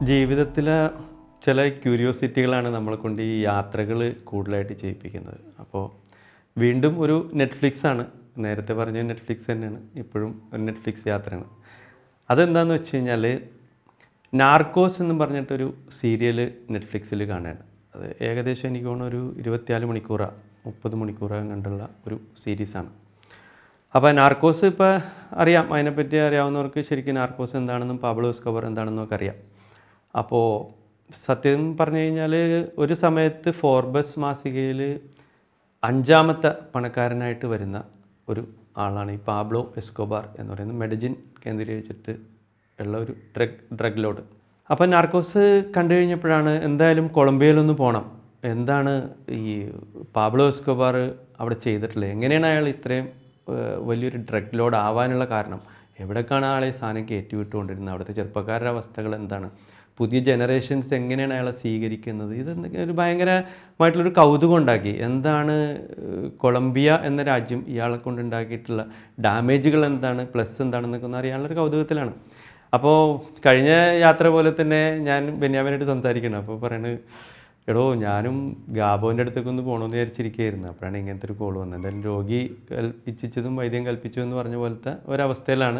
ജീവിതത്തിലെ ചില ക്യൂരിയോസിറ്റികളാണ് നമ്മളെ കൊണ്ട് ഈ യാത്രകൾ കൂടുതലായിട്ട് ചെയ്യിപ്പിക്കുന്നത് അപ്പോൾ വീണ്ടും ഒരു നെറ്റ്ഫ്ലിക്സ് ആണ് നേരത്തെ പറഞ്ഞ നെറ്റ്ഫ്ലിക്സ് തന്നെയാണ് ഇപ്പോഴും ഒരു നെറ്റ്ഫ്ലിക്സ് യാത്രയാണ് അതെന്താണെന്ന് വെച്ച് കഴിഞ്ഞാൽ നാർക്കോസ് എന്ന് പറഞ്ഞിട്ടൊരു സീരിയൽ നെറ്റ്ഫ്ലിക്സിൽ കാണുകയാണ് അത് ഏകദേശം എനിക്ക് തോന്നുന്നു ഒരു ഇരുപത്തിനാല് മണിക്കൂറാണ് മുപ്പത് മണിക്കൂറാണ് കണ്ടുള്ള ഒരു സീരീസാണ് അപ്പോൾ നാർക്കോസ് ഇപ്പോൾ അറിയാം അതിനെപ്പറ്റി അറിയാവുന്നവർക്ക് ശരിക്കും നാർക്കോസ് എന്താണെന്നും പാബ്ലോ എസ്കോബർ എന്താണെന്നും ഒക്കെ അറിയാം അപ്പോൾ സത്യം പറഞ്ഞു കഴിഞ്ഞാൽ ഒരു സമയത്ത് ഫോർബസ് മാസികയിൽ അഞ്ചാമത്തെ പണക്കാരനായിട്ട് വരുന്ന ഒരു ആളാണ് ഈ പാബ്ലോ എസ്കോബാർ എന്ന് പറയുന്നത് മെഡിജിൻ കേന്ദ്രീകരിച്ചിട്ട് ഉള്ള ഒരു ഡ്രഗ് ഡ്രഗ് ലോഡ് അപ്പോൾ നാർക്കോസ് കണ്ടു കഴിഞ്ഞപ്പോഴാണ് എന്തായാലും കൊളംബിയയിലൊന്ന് പോകണം എന്താണ് ഈ പാബ്ലോ എസ്കോബാർ അവിടെ ചെയ്തിട്ടുള്ളത് എങ്ങനെയാണ് അയാൾ ഇത്രയും ഏഹ്, വലിയൊരു ഡ്രഗ് ലോഡ് ആവാനുള്ള കാരണം എവിടേക്കാണ് ആളെ ഈ സാധനം കയറ്റി വിട്ടുകൊണ്ടിരുന്നത് അവിടുത്തെ ചെറുപ്പക്കാരുടെ അവസ്ഥകൾ എന്താണ് പുതിയ ജനറേഷൻസ് എങ്ങനെയാണ് അയാളെ സ്വീകരിക്കുന്നത് ഇത് എന്തൊക്കെ ഒരു ഭയങ്കരമായിട്ടുള്ളൊരു കൗതുകം ഉണ്ടാക്കി എന്താണ് ഏഹ്, കൊളംബിയ എന്ന രാജ്യം ഇയാളെ കൊണ്ടുണ്ടാക്കിയിട്ടുള്ള ഡാമേജുകൾ എന്താണ് പ്ലസ് എന്താണെന്നൊക്കെ ഒന്ന് അറിയാനുള്ളൊരു കൗതുകത്തിലാണ് അപ്പോൾ കഴിഞ്ഞ യാത്ര പോലെ തന്നെ ഞാൻ ബെന്യാമിനായിട്ട് സംസാരിക്കണം അപ്പോൾ പറയണത് എടോ ഞാനും ഗാബോൻ്റെ അടുത്തേക്ക് ഒന്ന് പോകണമെന്ന് വിചാരിച്ചിരിക്കുകയായിരുന്നു അപ്പോഴാണ് ഇങ്ങനത്തെ ഒരു കോൾ വന്നത് എന്തായാലും രോഗി കൽപ്പിച്ചതും വൈദ്യം കൽപ്പിച്ചു എന്ന് പറഞ്ഞ പോലത്തെ ഒരവസ്ഥയിലാണ്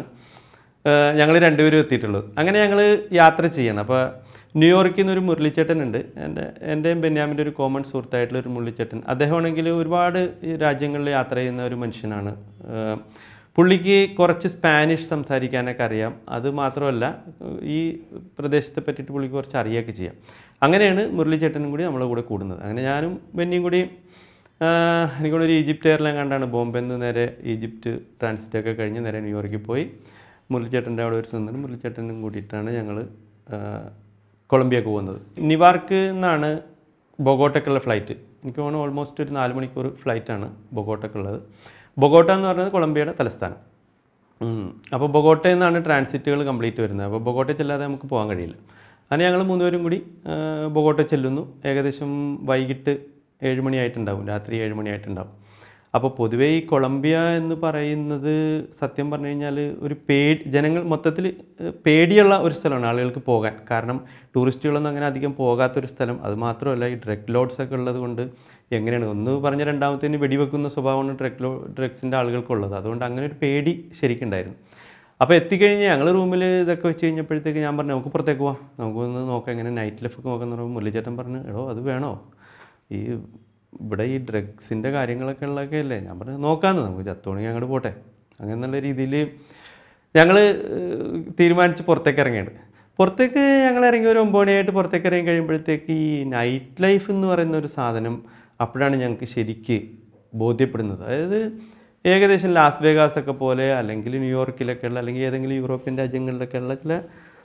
ഞങ്ങൾ രണ്ടുപേരും എത്തിയിട്ടുള്ളത് അങ്ങനെ ഞങ്ങൾ യാത്ര ചെയ്യണം അപ്പോൾ ന്യൂയോർക്കിൽ നിന്ന് ഒരു മുരളിച്ചേട്ടൻ ഉണ്ട് എൻ്റെ എൻ്റെയും ബെന്യാമിൻ്റെ ഒരു കോമൺ സുഹൃത്തായിട്ടുള്ള ഒരു മുരളിച്ചേട്ടൻ അദ്ദേഹമാണെങ്കിൽ ഒരുപാട് ഈ രാജ്യങ്ങളിൽ യാത്ര ചെയ്യുന്ന ഒരു മനുഷ്യനാണ് ഏഹ് പുള്ളിക്ക് കുറച്ച് സ്പാനിഷ് സംസാരിക്കാനൊക്കെ അറിയാം അത് മാത്രമല്ല ഈ പ്രദേശത്തെ പറ്റിയിട്ട് പുള്ളിക്ക് കുറച്ച് അറിയുകയൊക്കെ ചെയ്യാം അങ്ങനെയാണ് മുരളിച്ചേട്ടനും കൂടി നമ്മളെ കൂടെ കൂടുന്നത് അങ്ങനെ ഞാനും ബെന്നിയും കൂടി ആഹ് എനിക്കൊരു ഈജിപ്റ്റ് എയർലൈൻ കണ്ടാണ് ബോംബെയിൽ നിന്ന് നേരെ ഈജിപ്റ്റ് ട്രാൻസിറ്റ് ഒക്കെ കഴിഞ്ഞ് നേരെ ന്യൂയോർക്കിൽ പോയി മുരളിച്ചേട്ടൻ്റെ അവിടെ ഒരു സ്വന്തം മുരളിച്ചേട്ടനും കൂടിയിട്ടാണ് ഞങ്ങൾ കൊളംബിയക്ക് പോകുന്നത് നിവാർക്ക് നിന്നാണ് ബൊഗോട്ടക്കുള്ള ഫ്ലൈറ്റ് എനിക്ക് തോന്നുന്നു ഓൾമോസ്റ്റ് ഒരു നാല് മണിക്കൂർ ഫ്ലൈറ്റാണ് ബൊഗോട്ടക്കുള്ളത് ബൊഗോട്ട എന്ന് പറയുന്നത് കൊളംബിയയുടെ തലസ്ഥാനം അപ്പോൾ ബൊഗോട്ടയിൽ നിന്നാണ് ട്രാൻസിറ്റുകൾ കംപ്ലീറ്റ് വരുന്നത് അപ്പോൾ ബൊഗോട്ടയിൽ ചെല്ലാതെ നമുക്ക് പോകാൻ കഴിയില്ല അങ്ങനെ ഞങ്ങൾ മൂന്നുപേരും കൂടി ആ, ബൊഗോട്ട ചെല്ലുന്നു ഏകദേശം വൈകിട്ട് ഏഴ് മണിയായിട്ടുണ്ടാവും രാത്രി ഏഴ് മണിയായിട്ടുണ്ടാവും അപ്പോൾ പൊതുവേ ഈ കൊളംബിയ എന്ന് പറയുന്നത് സത്യം പറഞ്ഞു കഴിഞ്ഞാൽ ഒരു പേ ജനങ്ങൾ മൊത്തത്തിൽ പേടിയുള്ള ഒരു സ്ഥലമാണ് ആളുകൾക്ക് പോകാൻ കാരണം ടൂറിസ്റ്റുകളൊന്നും അങ്ങനെ അധികം പോകാത്തൊരു സ്ഥലം അത് മാത്രമല്ല ഈ ഡ്രഗ് ലോഡ്സ് ഒക്കെ ഉള്ളത് കൊണ്ട് എങ്ങനെയാണ് ഒന്ന് പറഞ്ഞ രണ്ടാമത്തേന് വെടിവെക്കുന്ന സ്വഭാവമാണ് ഡ്രഗ് ലോ ഡ്രഗ്സിൻ്റെ ആളുകൾക്കുള്ളത് അതുകൊണ്ട് അങ്ങനെ ഒരു പേടി ശരിക്കുണ്ടായിരുന്നു അപ്പോൾ എത്തിക്കഴിഞ്ഞ് ഞങ്ങൾ റൂമിൽ ഇതൊക്കെ വെച്ച് കഴിഞ്ഞപ്പോഴത്തേക്ക് ഞാൻ പറഞ്ഞു നമുക്ക് പുറത്തേക്ക് പോവാം നമുക്കൊന്ന് നോക്കാം എങ്ങനെ നൈറ്റ് ലൈഫ് ഒക്കെ നോക്കാമെന്ന് പറയുമ്പോൾ മുരളിച്ചേട്ടൻ പറഞ്ഞു എടോ അത് വേണോ ഈ ഇവിടെ ഈ ഡ്രഗ്സിൻ്റെ കാര്യങ്ങളൊക്കെ ഉള്ളതൊക്കെ അല്ലേ ഞാൻ പറഞ്ഞു നോക്കാമെന്ന് നമുക്ക് ചത്തോണെങ്കിൽ അങ്ങോട്ട് പോട്ടെ അങ്ങനെ എന്നുള്ള രീതിയിൽ ഞങ്ങൾ തീരുമാനിച്ച് പുറത്തേക്ക് ഇറങ്ങിയത് പുറത്തേക്ക് ഞങ്ങൾ ഇറങ്ങി ഒരു ഒമ്പത് മണിയായിട്ട് പുറത്തേക്ക് ഇറങ്ങി കഴിയുമ്പോഴത്തേക്ക് ഈ നൈറ്റ് ലൈഫ് എന്ന് പറയുന്ന ഒരു സാധനം അപ്പോഴാണ് ഞങ്ങൾക്ക് ശരിക്ക് ബോധ്യപ്പെടുന്നത് അതായത് ഏകദേശം ലാസ് വേഗാസ് ഒക്കെ പോലെ അല്ലെങ്കിൽ ന്യൂയോർക്കിലൊക്കെ ഉള്ള അല്ലെങ്കിൽ ഏതെങ്കിലും യൂറോപ്യൻ രാജ്യങ്ങളിലൊക്കെ ഉള്ള ചില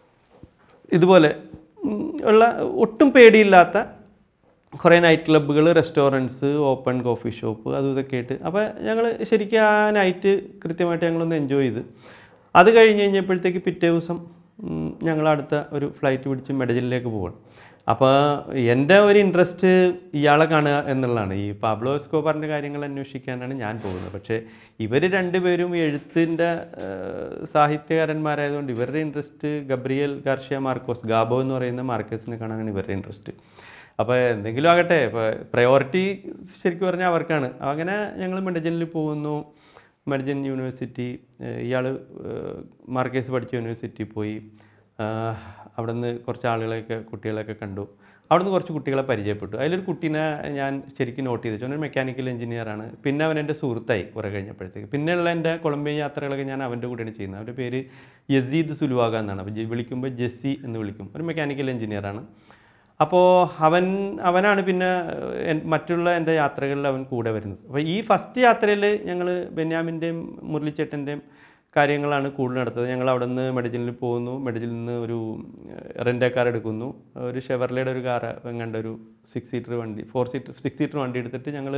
ഇതുപോലെ ഉം, ഉള്ള ഒട്ടും പേടിയില്ലാത്ത കുറേ നൈറ്റ് ക്ലബ്ബുകൾ റെസ്റ്റോറൻറ്റ്സ് ഓപ്പൺ കോഫി ഷോപ്പ് അതും ഇതൊക്കെ ആയിട്ട് അപ്പോൾ ഞങ്ങൾ ശരിക്കും ആ നൈറ്റ് കൃത്യമായിട്ട് ഞങ്ങളൊന്ന് എൻജോയ് ചെയ്ത് അത് കഴിഞ്ഞ് കഴിഞ്ഞപ്പോഴത്തേക്ക് പിറ്റേ ദിവസം ഉം, ഞങ്ങൾ അടുത്ത ഒരു ഫ്ലൈറ്റ് പിടിച്ച് മെഡജിലേക്ക് പോകണം അപ്പോൾ എൻ്റെ ഒരു ഇൻട്രസ്റ്റ് ഇയാളെ കാണുക എന്നുള്ളതാണ് ഈ പാബ്ലോ എസ്കോബാറിൻ്റെ കാര്യങ്ങൾ അന്വേഷിക്കാനാണ് ഞാൻ പോകുന്നത് പക്ഷേ ഇവർ രണ്ടുപേരും ഈ എഴുത്തിൻ്റെ സാഹിത്യകാരന്മാരായതുകൊണ്ട് ഇവരുടെ interest Gabriel Garcia Marquez Gabo എന്ന് പറയുന്ന മാർക്കസിനെ കാണാനാണ് ഇവരുടെ ഇൻട്രസ്റ്റ് അപ്പോൾ എന്തെങ്കിലും ആകട്ടെ ഇപ്പോൾ പ്രയോറിറ്റി ശരിക്കും പറഞ്ഞാൽ അവർക്കാണ് അങ്ങനെ ഞങ്ങൾ മെഡിജനിൽ പോകുന്നു മെഡിജൻ യൂണിവേഴ്സിറ്റി ഇയാൾ മാർക്കേസ് പഠിച്ച യൂണിവേഴ്സിറ്റി പോയി ആഹ് അവിടെ നിന്ന് കുറച്ച് ആളുകളെയൊക്കെ കുട്ടികളെയൊക്കെ കണ്ടു അവിടെ നിന്ന് കുറച്ച് കുട്ടികളെ പരിചയപ്പെട്ടു അതിലൊരു കുട്ടീനെ ഞാൻ ശരിക്കും നോട്ട് ചെയ്തു അവനൊരു മെക്കാനിക്കൽ എഞ്ചിനീയറാണ് പിന്നെ അവൻ എൻ്റെ സുഹൃത്തായി കുറേ കഴിഞ്ഞപ്പോഴത്തേക്ക് പിന്നെയുള്ള എൻ്റെ കൊളംബിയൻ യാത്രകളൊക്കെ ഞാൻ അവൻ്റെ കൂടെയാണ് ചെയ്യുന്നത് അവൻ്റെ പേര് യസീദ് സുലുവാഗ എന്നാണ് അപ്പോൾ ജെ- വിളിക്കുമ്പോൾ ജെസ്സി എന്ന് വിളിക്കും ഒരു മെക്കാനിക്കൽ എഞ്ചിനീയറാണ് അപ്പോൾ അവൻ അവനാണ് പിന്നെ എൻ- മറ്റുള്ള എൻ്റെ യാത്രകളിൽ അവൻ കൂടെ വരുന്നത് അപ്പോൾ ഈ ഫസ്റ്റ് യാത്രയിൽ ഞങ്ങൾ ബെന്യാമിൻ്റെയും മുരളിച്ചേട്ടൻ്റെയും കാര്യങ്ങളാണ് കൂടുതൽ നടത്തുന്നത് ഞങ്ങൾ അവിടെ നിന്ന് മെഡിജിനിൽ പോകുന്നു മെഡിജിൽ നിന്ന് ഒരു റെൻ്റ് കാർ എടുക്കുന്നു ഒരു ഷെവർലയുടെ ഒരു കാർ എങ്ങാണ്ട് ഒരു സിക്സ് സീറ്റർ വണ്ടി ഫോർ സീറ്റർ സിക്സ് സീറ്റർ വണ്ടി എടുത്തിട്ട് ഞങ്ങൾ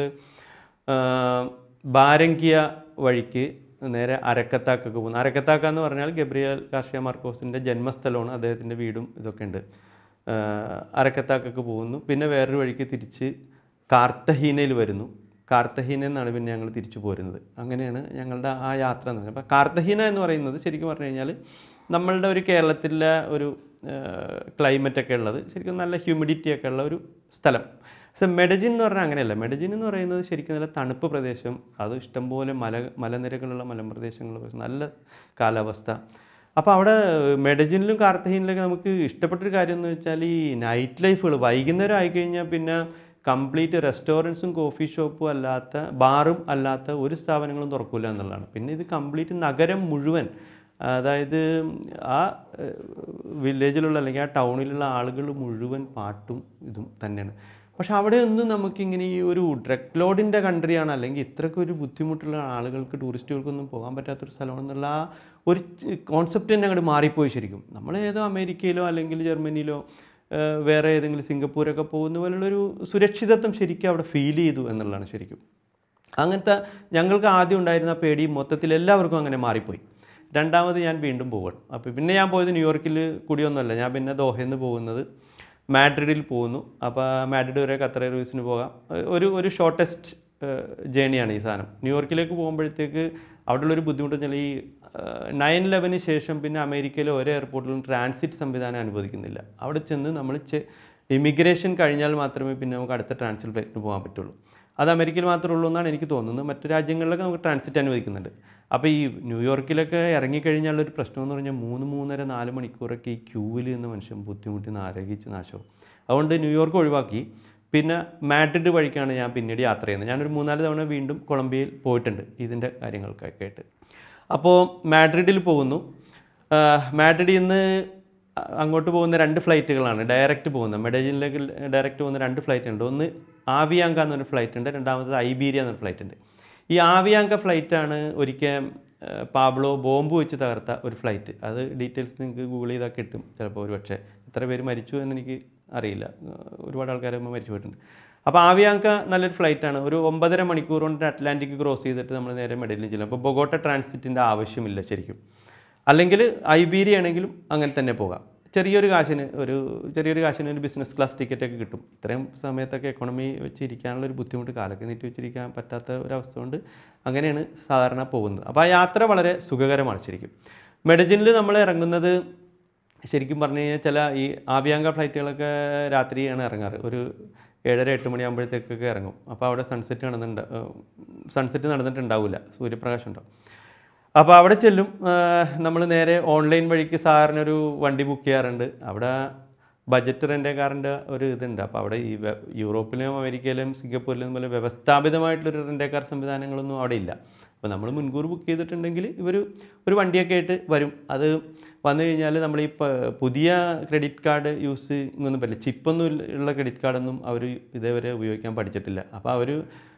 ബാരങ്കിയ വഴിക്ക് നേരെ അരക്കത്താക്കൊക്കെ പോകുന്നു അരക്കത്താക്ക എന്ന് പറഞ്ഞാൽ ഗബ്രിയൽ കാർഷിയ മാർക്കോസിൻ്റെ ജന്മസ്ഥലമാണ് അദ്ദേഹത്തിൻ്റെ വീടും ഇതൊക്കെ ഉണ്ട് ആഹ് അരക്കത്താക്കൊക്കെ പോകുന്നു പിന്നെ വേറൊരു വഴിക്ക് തിരിച്ച് കാർത്തഹീനയിൽ വരുന്നു കാർത്തഹീന എന്നാണ് പിന്നെ ഞങ്ങൾ തിരിച്ചു പോരുന്നത് അങ്ങനെയാണ് ഞങ്ങളുടെ ആ യാത്ര എന്ന് പറയുന്നത് അപ്പോൾ കാർത്തഹീന എന്ന് പറയുന്നത് ശരിക്കും പറഞ്ഞു കഴിഞ്ഞാൽ നമ്മളുടെ ഒരു കേരളത്തിലെ ഒരു ക്ലൈമറ്റ് ഒക്കെ ഉള്ളത് ശരിക്കും നല്ല ഹ്യൂമിഡിറ്റി ഒക്കെ ഉള്ള ഒരു സ്ഥലം പക്ഷെ മെഡജിൻ എന്ന് പറഞ്ഞാൽ അങ്ങനെയല്ല മെഡജിൻ എന്ന് പറയുന്നത് ശരിക്കും നല്ല തണുപ്പ് പ്രദേശം അത് ഇഷ്ടംപോലെ മല മലനിരകളുള്ള മലമ്പ്രദേശങ്ങളുള്ള നല്ല കാലാവസ്ഥ അപ്പോൾ അവിടെ മെഡജിനിലും കാർത്തഹീനിലൊക്കെ നമുക്ക് ഇഷ്ടപ്പെട്ടൊരു കാര്യം എന്ന് വെച്ചാൽ ഈ നൈറ്റ് ലൈഫുകൾ വൈകുന്നേരം ആയിക്കഴിഞ്ഞാൽ പിന്നെ കംപ്ലീറ്റ് റെസ്റ്റോറൻറ്റ്സും കോഫി ഷോപ്പും അല്ലാത്ത ബാറും അല്ലാത്ത ഒരു സ്ഥാപനങ്ങളും തുറക്കില്ല എന്നുള്ളതാണ് പിന്നെ ഇത് കംപ്ലീറ്റ് നഗരം മുഴുവൻ അതായത് ആ വില്ലേജിലുള്ള അല്ലെങ്കിൽ ആ ടൗണിലുള്ള ആളുകൾ മുഴുവൻ പാട്ടും ഇതും തന്നെയാണ് പക്ഷെ അവിടെ ഒന്നും നമുക്കിങ്ങനെ ഈ ഒരു ഡ്രഗ് ലോഡിൻ്റെ കൺട്രിയാണ് അല്ലെങ്കിൽ ഇത്രയ്ക്ക് ഒരു ബുദ്ധിമുട്ടുള്ള ആളുകൾക്ക് ടൂറിസ്റ്റുകൾക്കൊന്നും പോകാൻ പറ്റാത്തൊരു സ്ഥലമാണെന്നുള്ള ആ ഒരു കോൺസെപ്റ്റ് തന്നെ അങ്ങോട്ട് മാറിപ്പോയി ശരിക്കും നമ്മൾ ഏതോ അമേരിക്കയിലോ അല്ലെങ്കിൽ ജർമ്മനിയിലോ ഏഹ് വേറെ ഏതെങ്കിലും സിംഗപ്പൂരൊക്കെ പോകുന്ന പോലുള്ളൊരു സുരക്ഷിതത്വം ശരിക്കും അവിടെ ഫീൽ ചെയ്തു എന്നുള്ളതാണ് ശരിക്കും അങ്ങനത്തെ ഞങ്ങൾക്ക് ആദ്യം ഉണ്ടായിരുന്ന പേടി മൊത്തത്തിൽ എല്ലാവർക്കും അങ്ങനെ മാറിപ്പോയി രണ്ടാമത് ഞാൻ വീണ്ടും പോകണം അപ്പോൾ പിന്നെ ഞാൻ പോയത് ന്യൂയോർക്കിൽ കൂടിയൊന്നുമല്ല ഞാൻ പിന്നെ ദോഹയിൽ നിന്ന് പോകുന്നത് മാഡ്രിഡിൽ പോകുന്നു അപ്പോൾ മാഡ്രിഡ് വരെ ഖത്തർ എയർവേസിന് പോകാം ഒരു ഒരു ഷോർട്ടസ്റ്റ് ജേണിയാണ് ഈ സാധനം ന്യൂയോർക്കിലേക്ക് പോകുമ്പോഴത്തേക്ക് അവിടെയുള്ളൊരു ബുദ്ധിമുട്ട് വെച്ചാൽ ഈ നയൻ ലെവന് ശേഷം പിന്നെ അമേരിക്കയിലെ ഓരോ എയർപോർട്ടിലും ട്രാൻസിറ്റ് സംവിധാനം അനുവദിക്കുന്നില്ല അവിടെ ചെന്ന് നമ്മൾ ഇമിഗ്രേഷൻ കഴിഞ്ഞാൽ മാത്രമേ പിന്നെ നമുക്ക് അടുത്ത ട്രാൻസിറ്റ് ഫ്ലൈറ്റിന് പോകാൻ പറ്റുള്ളൂ അത് അമേരിക്കയിൽ മാത്രമേ ഉള്ളൂ എന്നാണ് എനിക്ക് തോന്നുന്നത് മറ്റു രാജ്യങ്ങളിലൊക്കെ നമുക്ക് ട്രാൻസിറ്റ് അനുവദിക്കുന്നുണ്ട് അപ്പോൾ ഈ ന്യൂയോർക്കിലൊക്കെ ഇറങ്ങിക്കഴിഞ്ഞാലുള്ള ഒരു പ്രശ്നം എന്ന് പറഞ്ഞാൽ മൂന്ന് മൂന്നര നാല് മണിക്കൂറൊക്കെ ഈ ക്യൂവിൽ നിന്ന് മനുഷ്യൻ ബുദ്ധിമുട്ടി ആരോഗ്യിച്ച് നാശവും അതുകൊണ്ട് ന്യൂയോർക്ക് ഒഴിവാക്കി പിന്നെ മാഡ്രിഡ് വഴിക്കാണ് ഞാൻ പിന്നീട് യാത്ര ചെയ്യുന്നത് ഞാനൊരു മൂന്നാല് തവണ വീണ്ടും കൊളംബിയയിൽ പോയിട്ടുണ്ട് ഇതിൻ്റെ കാര്യങ്ങൾക്കൊക്കെ ആയിട്ട് അപ്പോൾ മാഡ്രിഡിൽ പോകുന്നു ആഹ് മാഡ്രിഡിൽ നിന്ന് അങ്ങോട്ട് പോകുന്ന രണ്ട് ഫ്ലൈറ്റുകളാണ് ഡയറക്റ്റ് പോകുന്നത് മെഡജിനിലേക്ക് ഡയറക്റ്റ് പോകുന്ന രണ്ട് ഫ്ലൈറ്റ് ഉണ്ട് ഒന്ന് ആവിയാങ്ക എന്നൊരു ഫ്ലൈറ്റ് ഉണ്ട് രണ്ടാമത്തത് ഐബീരിയ എന്നൊരു ഫ്ലൈറ്റ് ഉണ്ട് ഈ ആവിയാങ്ക ഫ്ലൈറ്റാണ് ഒരിക്കൽ ആഹ് പാബ്ലോ ബോംബ് വെച്ച് തകർത്ത ഒരു ഫ്ലൈറ്റ് അത് ഡീറ്റെയിൽസ് നിങ്ങൾക്ക് ഗൂഗിൾ ചെയ്താൽ കിട്ടും ചിലപ്പോൾ ഒരു പക്ഷേ എത്ര പേര് മരിച്ചു എന്ന് എനിക്ക് അറിയില്ല ആഹ് ഒരുപാട് ആൾക്കാർ മരിച്ചു പോയിട്ടുണ്ട് അപ്പോൾ ആവിയാങ്ക നല്ലൊരു ഫ്ലൈറ്റാണ് ഒരു ഒമ്പതര മണിക്കൂർ കൊണ്ട് അറ്റ്ലാന്റിക് ക്രോസ് ചെയ്തിട്ട് നമ്മൾ നേരെ മെഡലിൽ ചെല്ലും അപ്പോൾ ബൊഗോട്ട ട്രാൻസിറ്റിൻ്റെ ആവശ്യമില്ല ശരിക്കും അല്ലെങ്കിൽ ഐബീരിയ ആണെങ്കിലും അങ്ങനെ തന്നെ പോകാം ചെറിയൊരു കാശിന് ഒരു ചെറിയൊരു കാശിന് ഒരു ബിസിനസ് ക്ലാസ് ടിക്കറ്റ് ഒക്കെ കിട്ടും ഇത്രയും സമയത്തൊക്കെ എക്കോണമി വെച്ച് ഇരിക്കാനുള്ള ഒരു ബുദ്ധിമുട്ട് കാലൊക്കെ നീട്ടി വെച്ചിരിക്കാൻ പറ്റാത്ത ഒരവസ്ഥ കൊണ്ട് അങ്ങനെയാണ് സാധാരണ പോകുന്നത് അപ്പോൾ ആ യാത്ര വളരെ സുഖകരമാണ് ശരിക്കും മെഡജിനിൽ നമ്മൾ ഇറങ്ങുന്നത് ശരിക്കും പറഞ്ഞു കഴിഞ്ഞാൽ ചില ഈ ആവിയാങ്ക ഫ്ലൈറ്റുകളൊക്കെ രാത്രിയാണ് ഇറങ്ങാറ് ഒരു ഏഴര എട്ട് മണിയാകുമ്പോഴത്തേക്കൊക്കെ ഇറങ്ങും അപ്പോൾ അവിടെ സൺസെറ്റ് നടന്നിട്ടുണ്ട് സൺസെറ്റ് നടന്നിട്ടുണ്ടാവില്ല സൂര്യപ്രകാശം ഉണ്ടാവും അപ്പോൾ അവിടെ ചെല്ലും നമ്മൾ നേരെ ഓൺലൈൻ വഴിക്ക് സാറിനൊരു വണ്ടി ബുക്ക് ചെയ്യാറുണ്ട് അവിടെ ബജറ്റ് റെൻ്റ് കാറിൻ്റെ ഒരു ഇതുണ്ട് അപ്പോൾ അവിടെ ഈ വെ- യൂറോപ്പിലും അമേരിക്കയിലും സിംഗപ്പൂരിലും പോലെ വ്യവസ്ഥാപിതമായിട്ടുള്ളൊരു റെൻ്റ് കാർ സംവിധാനങ്ങളൊന്നും അവിടെ ഇല്ല അപ്പോൾ നമ്മൾ മുൻകൂർ ബുക്ക് ചെയ്തിട്ടുണ്ടെങ്കിൽ ഇവർ ഒരു വണ്ടിയൊക്കെ ആയിട്ട് വരും അത് വന്നു കഴിഞ്ഞാൽ നമ്മൾ ഈ പ- പുതിയ ക്രെഡിറ്റ് കാർഡ് യൂസ് ഒന്നും പറ്റില്ല ചിപ്പൊന്നും ഉള്ള ക്രെഡിറ്റ് കാർഡൊന്നും അവർ ഇതേവരെ ഉപയോഗിക്കാൻ പഠിച്ചിട്ടില്ല അപ്പോൾ അവർ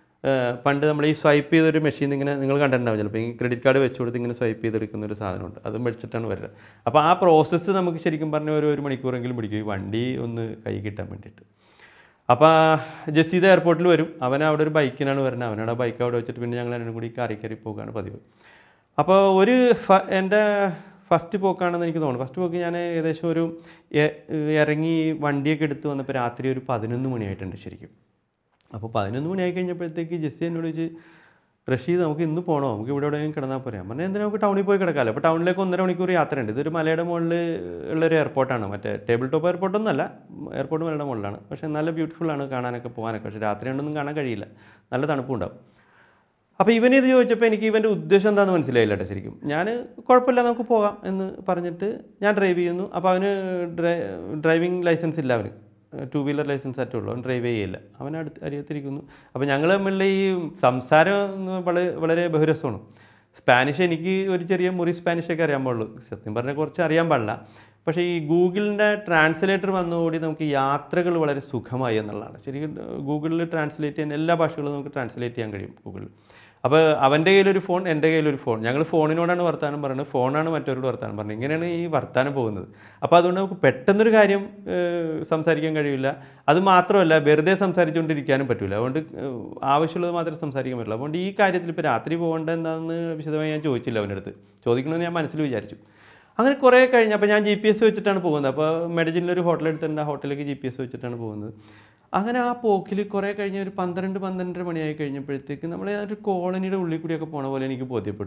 പണ്ട് നമ്മൾ ഈ സ്വൈപ്പ് ചെയ്തൊരു മെഷീൻ ഇങ്ങനെ നിങ്ങൾ കണ്ടിട്ടുണ്ടാവും ചിലപ്പോൾ ഈ ക്രെഡിറ്റ് കാർഡ് വെച്ച് കൊടുത്ത് ഇങ്ങനെ സ്വൈപ്പ് ചെയ്തെടുക്കുന്ന ഒരു സാധനമുണ്ട് അതും വെച്ചിട്ടാണ് വരുന്നത് അപ്പോൾ ആ പ്രോസസ്സ് നമുക്ക് ശരിക്കും പറഞ്ഞാൽ ഒരു ഒരു മണിക്കൂറെങ്കിലും പിടിക്കും ഈ വണ്ടി ഒന്ന് കൈ കിട്ടാൻ വേണ്ടിയിട്ട് അപ്പോൾ ജസീദ് എയർപോർട്ടിൽ വരും അവൻ അവിടെ ഒരു ബൈക്കിനാണ് വരുന്നത് അവനവിടെ ബൈക്ക് അവിടെ വെച്ചിട്ട് പിന്നെ ഞങ്ങൾ രണ്ടും കൂടി കാറി കയറി പോകുകയാണ് പതിവ് അപ്പോൾ ഒരു ഫ- എൻ്റെ ഫസ്റ്റ് പോക്കാണെന്ന് എനിക്ക് തോന്നുന്നു ഫസ്റ്റ് പോക്ക് ഞാൻ ഏകദേശം ഒരു എ- ഇറങ്ങി വണ്ടിയൊക്കെ എടുത്ത് വന്നപ്പോൾ രാത്രി ഒരു പതിനൊന്ന് മണിയായിട്ടുണ്ട് ശരിക്കും അപ്പോൾ പതിനൊന്ന് മണിയായി കഴിഞ്ഞപ്പോഴത്തേക്ക് ജെസ്സി എന്നോട് ചോദിച്ച് റഷീദ് നമുക്ക് ഇന്ന് പോകണോ നമുക്ക് ഇവിടെ എവിടെയെങ്കിലും കിടന്നാൽ പോരാ ഞാൻ പറഞ്ഞു എന്തിനാ നമുക്ക് ടൗണിൽ പോയി കിടക്കാമല്ലോ അപ്പോൾ ടൗണിലേക്ക് ഒന്നര മണിക്കൂർ യാത്രയുണ്ട് ഇതൊരു മലയുടെ മുകളിൽ ഉള്ളൊരു എയർപോർട്ടാണ് മറ്റേ ടേബിൾ ടോപ്പ് എയർപോർട്ടൊന്നുമല്ല എയർപോർട്ട് മലയുടെ മുകളിലാണ് പക്ഷേ നല്ല ബ്യൂട്ടിഫുൾ ആണ് കാണാനൊക്കെ പോകാനൊക്കെ പക്ഷേ രാത്രി കൊണ്ടൊന്നും കാണാൻ കഴിയില്ല നല്ല തണുപ്പുണ്ടാവും അപ്പോൾ ഇവന് ഇത് ചോദിച്ചപ്പോൾ എനിക്ക് ഇവൻ്റെ ഉദ്ദേശം എന്താണെന്ന് മനസ്സിലായില്ല കേട്ടോ ശരിക്കും ഞാൻ കുഴപ്പമില്ല നമുക്ക് പോകാം എന്ന് പറഞ്ഞിട്ട് ഞാൻ ഡ്രൈവ് ചെയ്യുന്നു അപ്പോൾ അവന് ഡ്രൈ ഡ്രൈവിംഗ് ലൈസൻസ് ഇല്ല അവന് ടു വീലർ ലൈസൻസ് ആറ്റേ ഉള്ളൂ അവൻ ഡ്രൈവ് ചെയ്യില്ല അവൻ അടുത്ത് അരിയത്തിരിക്കുന്നു അപ്പോൾ ഞങ്ങൾ തമ്മിലുള്ള ഈ സംസാരം എന്ന് വളരെ വളരെ ബഹുരസമാണ് സ്പാനിഷ് എനിക്ക് ഒരു ചെറിയ മുറി സ്പാനിഷൊക്കെ അറിയാൻ പാടുള്ളൂ സത്യം പറഞ്ഞാൽ കുറച്ച് അറിയാൻ പാടില്ല പക്ഷേ ഈ ഗൂഗിളിൻ്റെ ട്രാൻസ്ലേറ്റർ വന്നതോടെ നമുക്ക് യാത്രകൾ വളരെ സുഖമായി എന്നുള്ളതാണ് ശരിക്കും ഗൂഗിളിൽ ട്രാൻസ്ലേറ്റ് ചെയ്യാൻ എല്ലാ ഭാഷകളും നമുക്ക് ട്രാൻസ്ലേറ്റ് ചെയ്യാൻ കഴിയും ഗൂഗിളിൽ അപ്പോൾ അവൻ്റെ കയ്യിലൊരു ഫോൺ എൻ്റെ കയ്യിലൊരു ഫോൺ ഞങ്ങൾ ഫോണിനോടാണ് വർത്താനം പറയുന്നത് ഫോണാണ് മറ്റവരോട് വർത്താനം പറയുന്നത് ഇങ്ങനെയാണ് ഈ വർത്താനം പോകുന്നത് അപ്പോൾ അതുകൊണ്ട് നമുക്ക് പെട്ടെന്നൊരു കാര്യം ഏഹ്, സംസാരിക്കാൻ കഴിയില്ല അത് മാത്രമല്ല വെറുതെ സംസാരിച്ചുകൊണ്ടിരിക്കാനും പറ്റില്ല അതുകൊണ്ട് ഏഹ്, ആവശ്യമുള്ളത് മാത്രമേ സംസാരിക്കാൻ പറ്റുള്ളൂ അതുകൊണ്ട് ഈ കാര്യത്തിൽ ഇപ്പോൾ രാത്രി പോകേണ്ട എന്താണെന്ന് വിശദമായി ഞാൻ ചോദിച്ചില്ല അവൻ്റെ അടുത്ത് ചോദിക്കണമെന്ന് ഞാൻ മനസ്സിൽ വിചാരിച്ചു അങ്ങനെ കുറേ കഴിഞ്ഞ് അപ്പോൾ ഞാൻ ജി പി എസ് വെച്ചിട്ടാണ് പോകുന്നത് അപ്പോൾ മെഡജിനിലൊരു ഹോട്ടൽ എടുത്തിട്ടുണ്ട് ആ ഹോട്ടലിലേക്ക് ജി പി എസ് വെച്ചിട്ടാണ് പോകുന്നത് അങ്ങനെ ആ പോക്കിൽ കുറേ കഴിഞ്ഞ് ഒരു പന്ത്രണ്ട് പന്ത്രണ്ടര മണിയായി കഴിഞ്ഞപ്പോഴത്തേക്ക് നമ്മൾ ആ ഒരു കോളനിയുടെ ഉള്ളിൽ കൂടിയൊക്കെ പോണ പോലെ എനിക്ക് ബോധ്യപ്പെട്ടു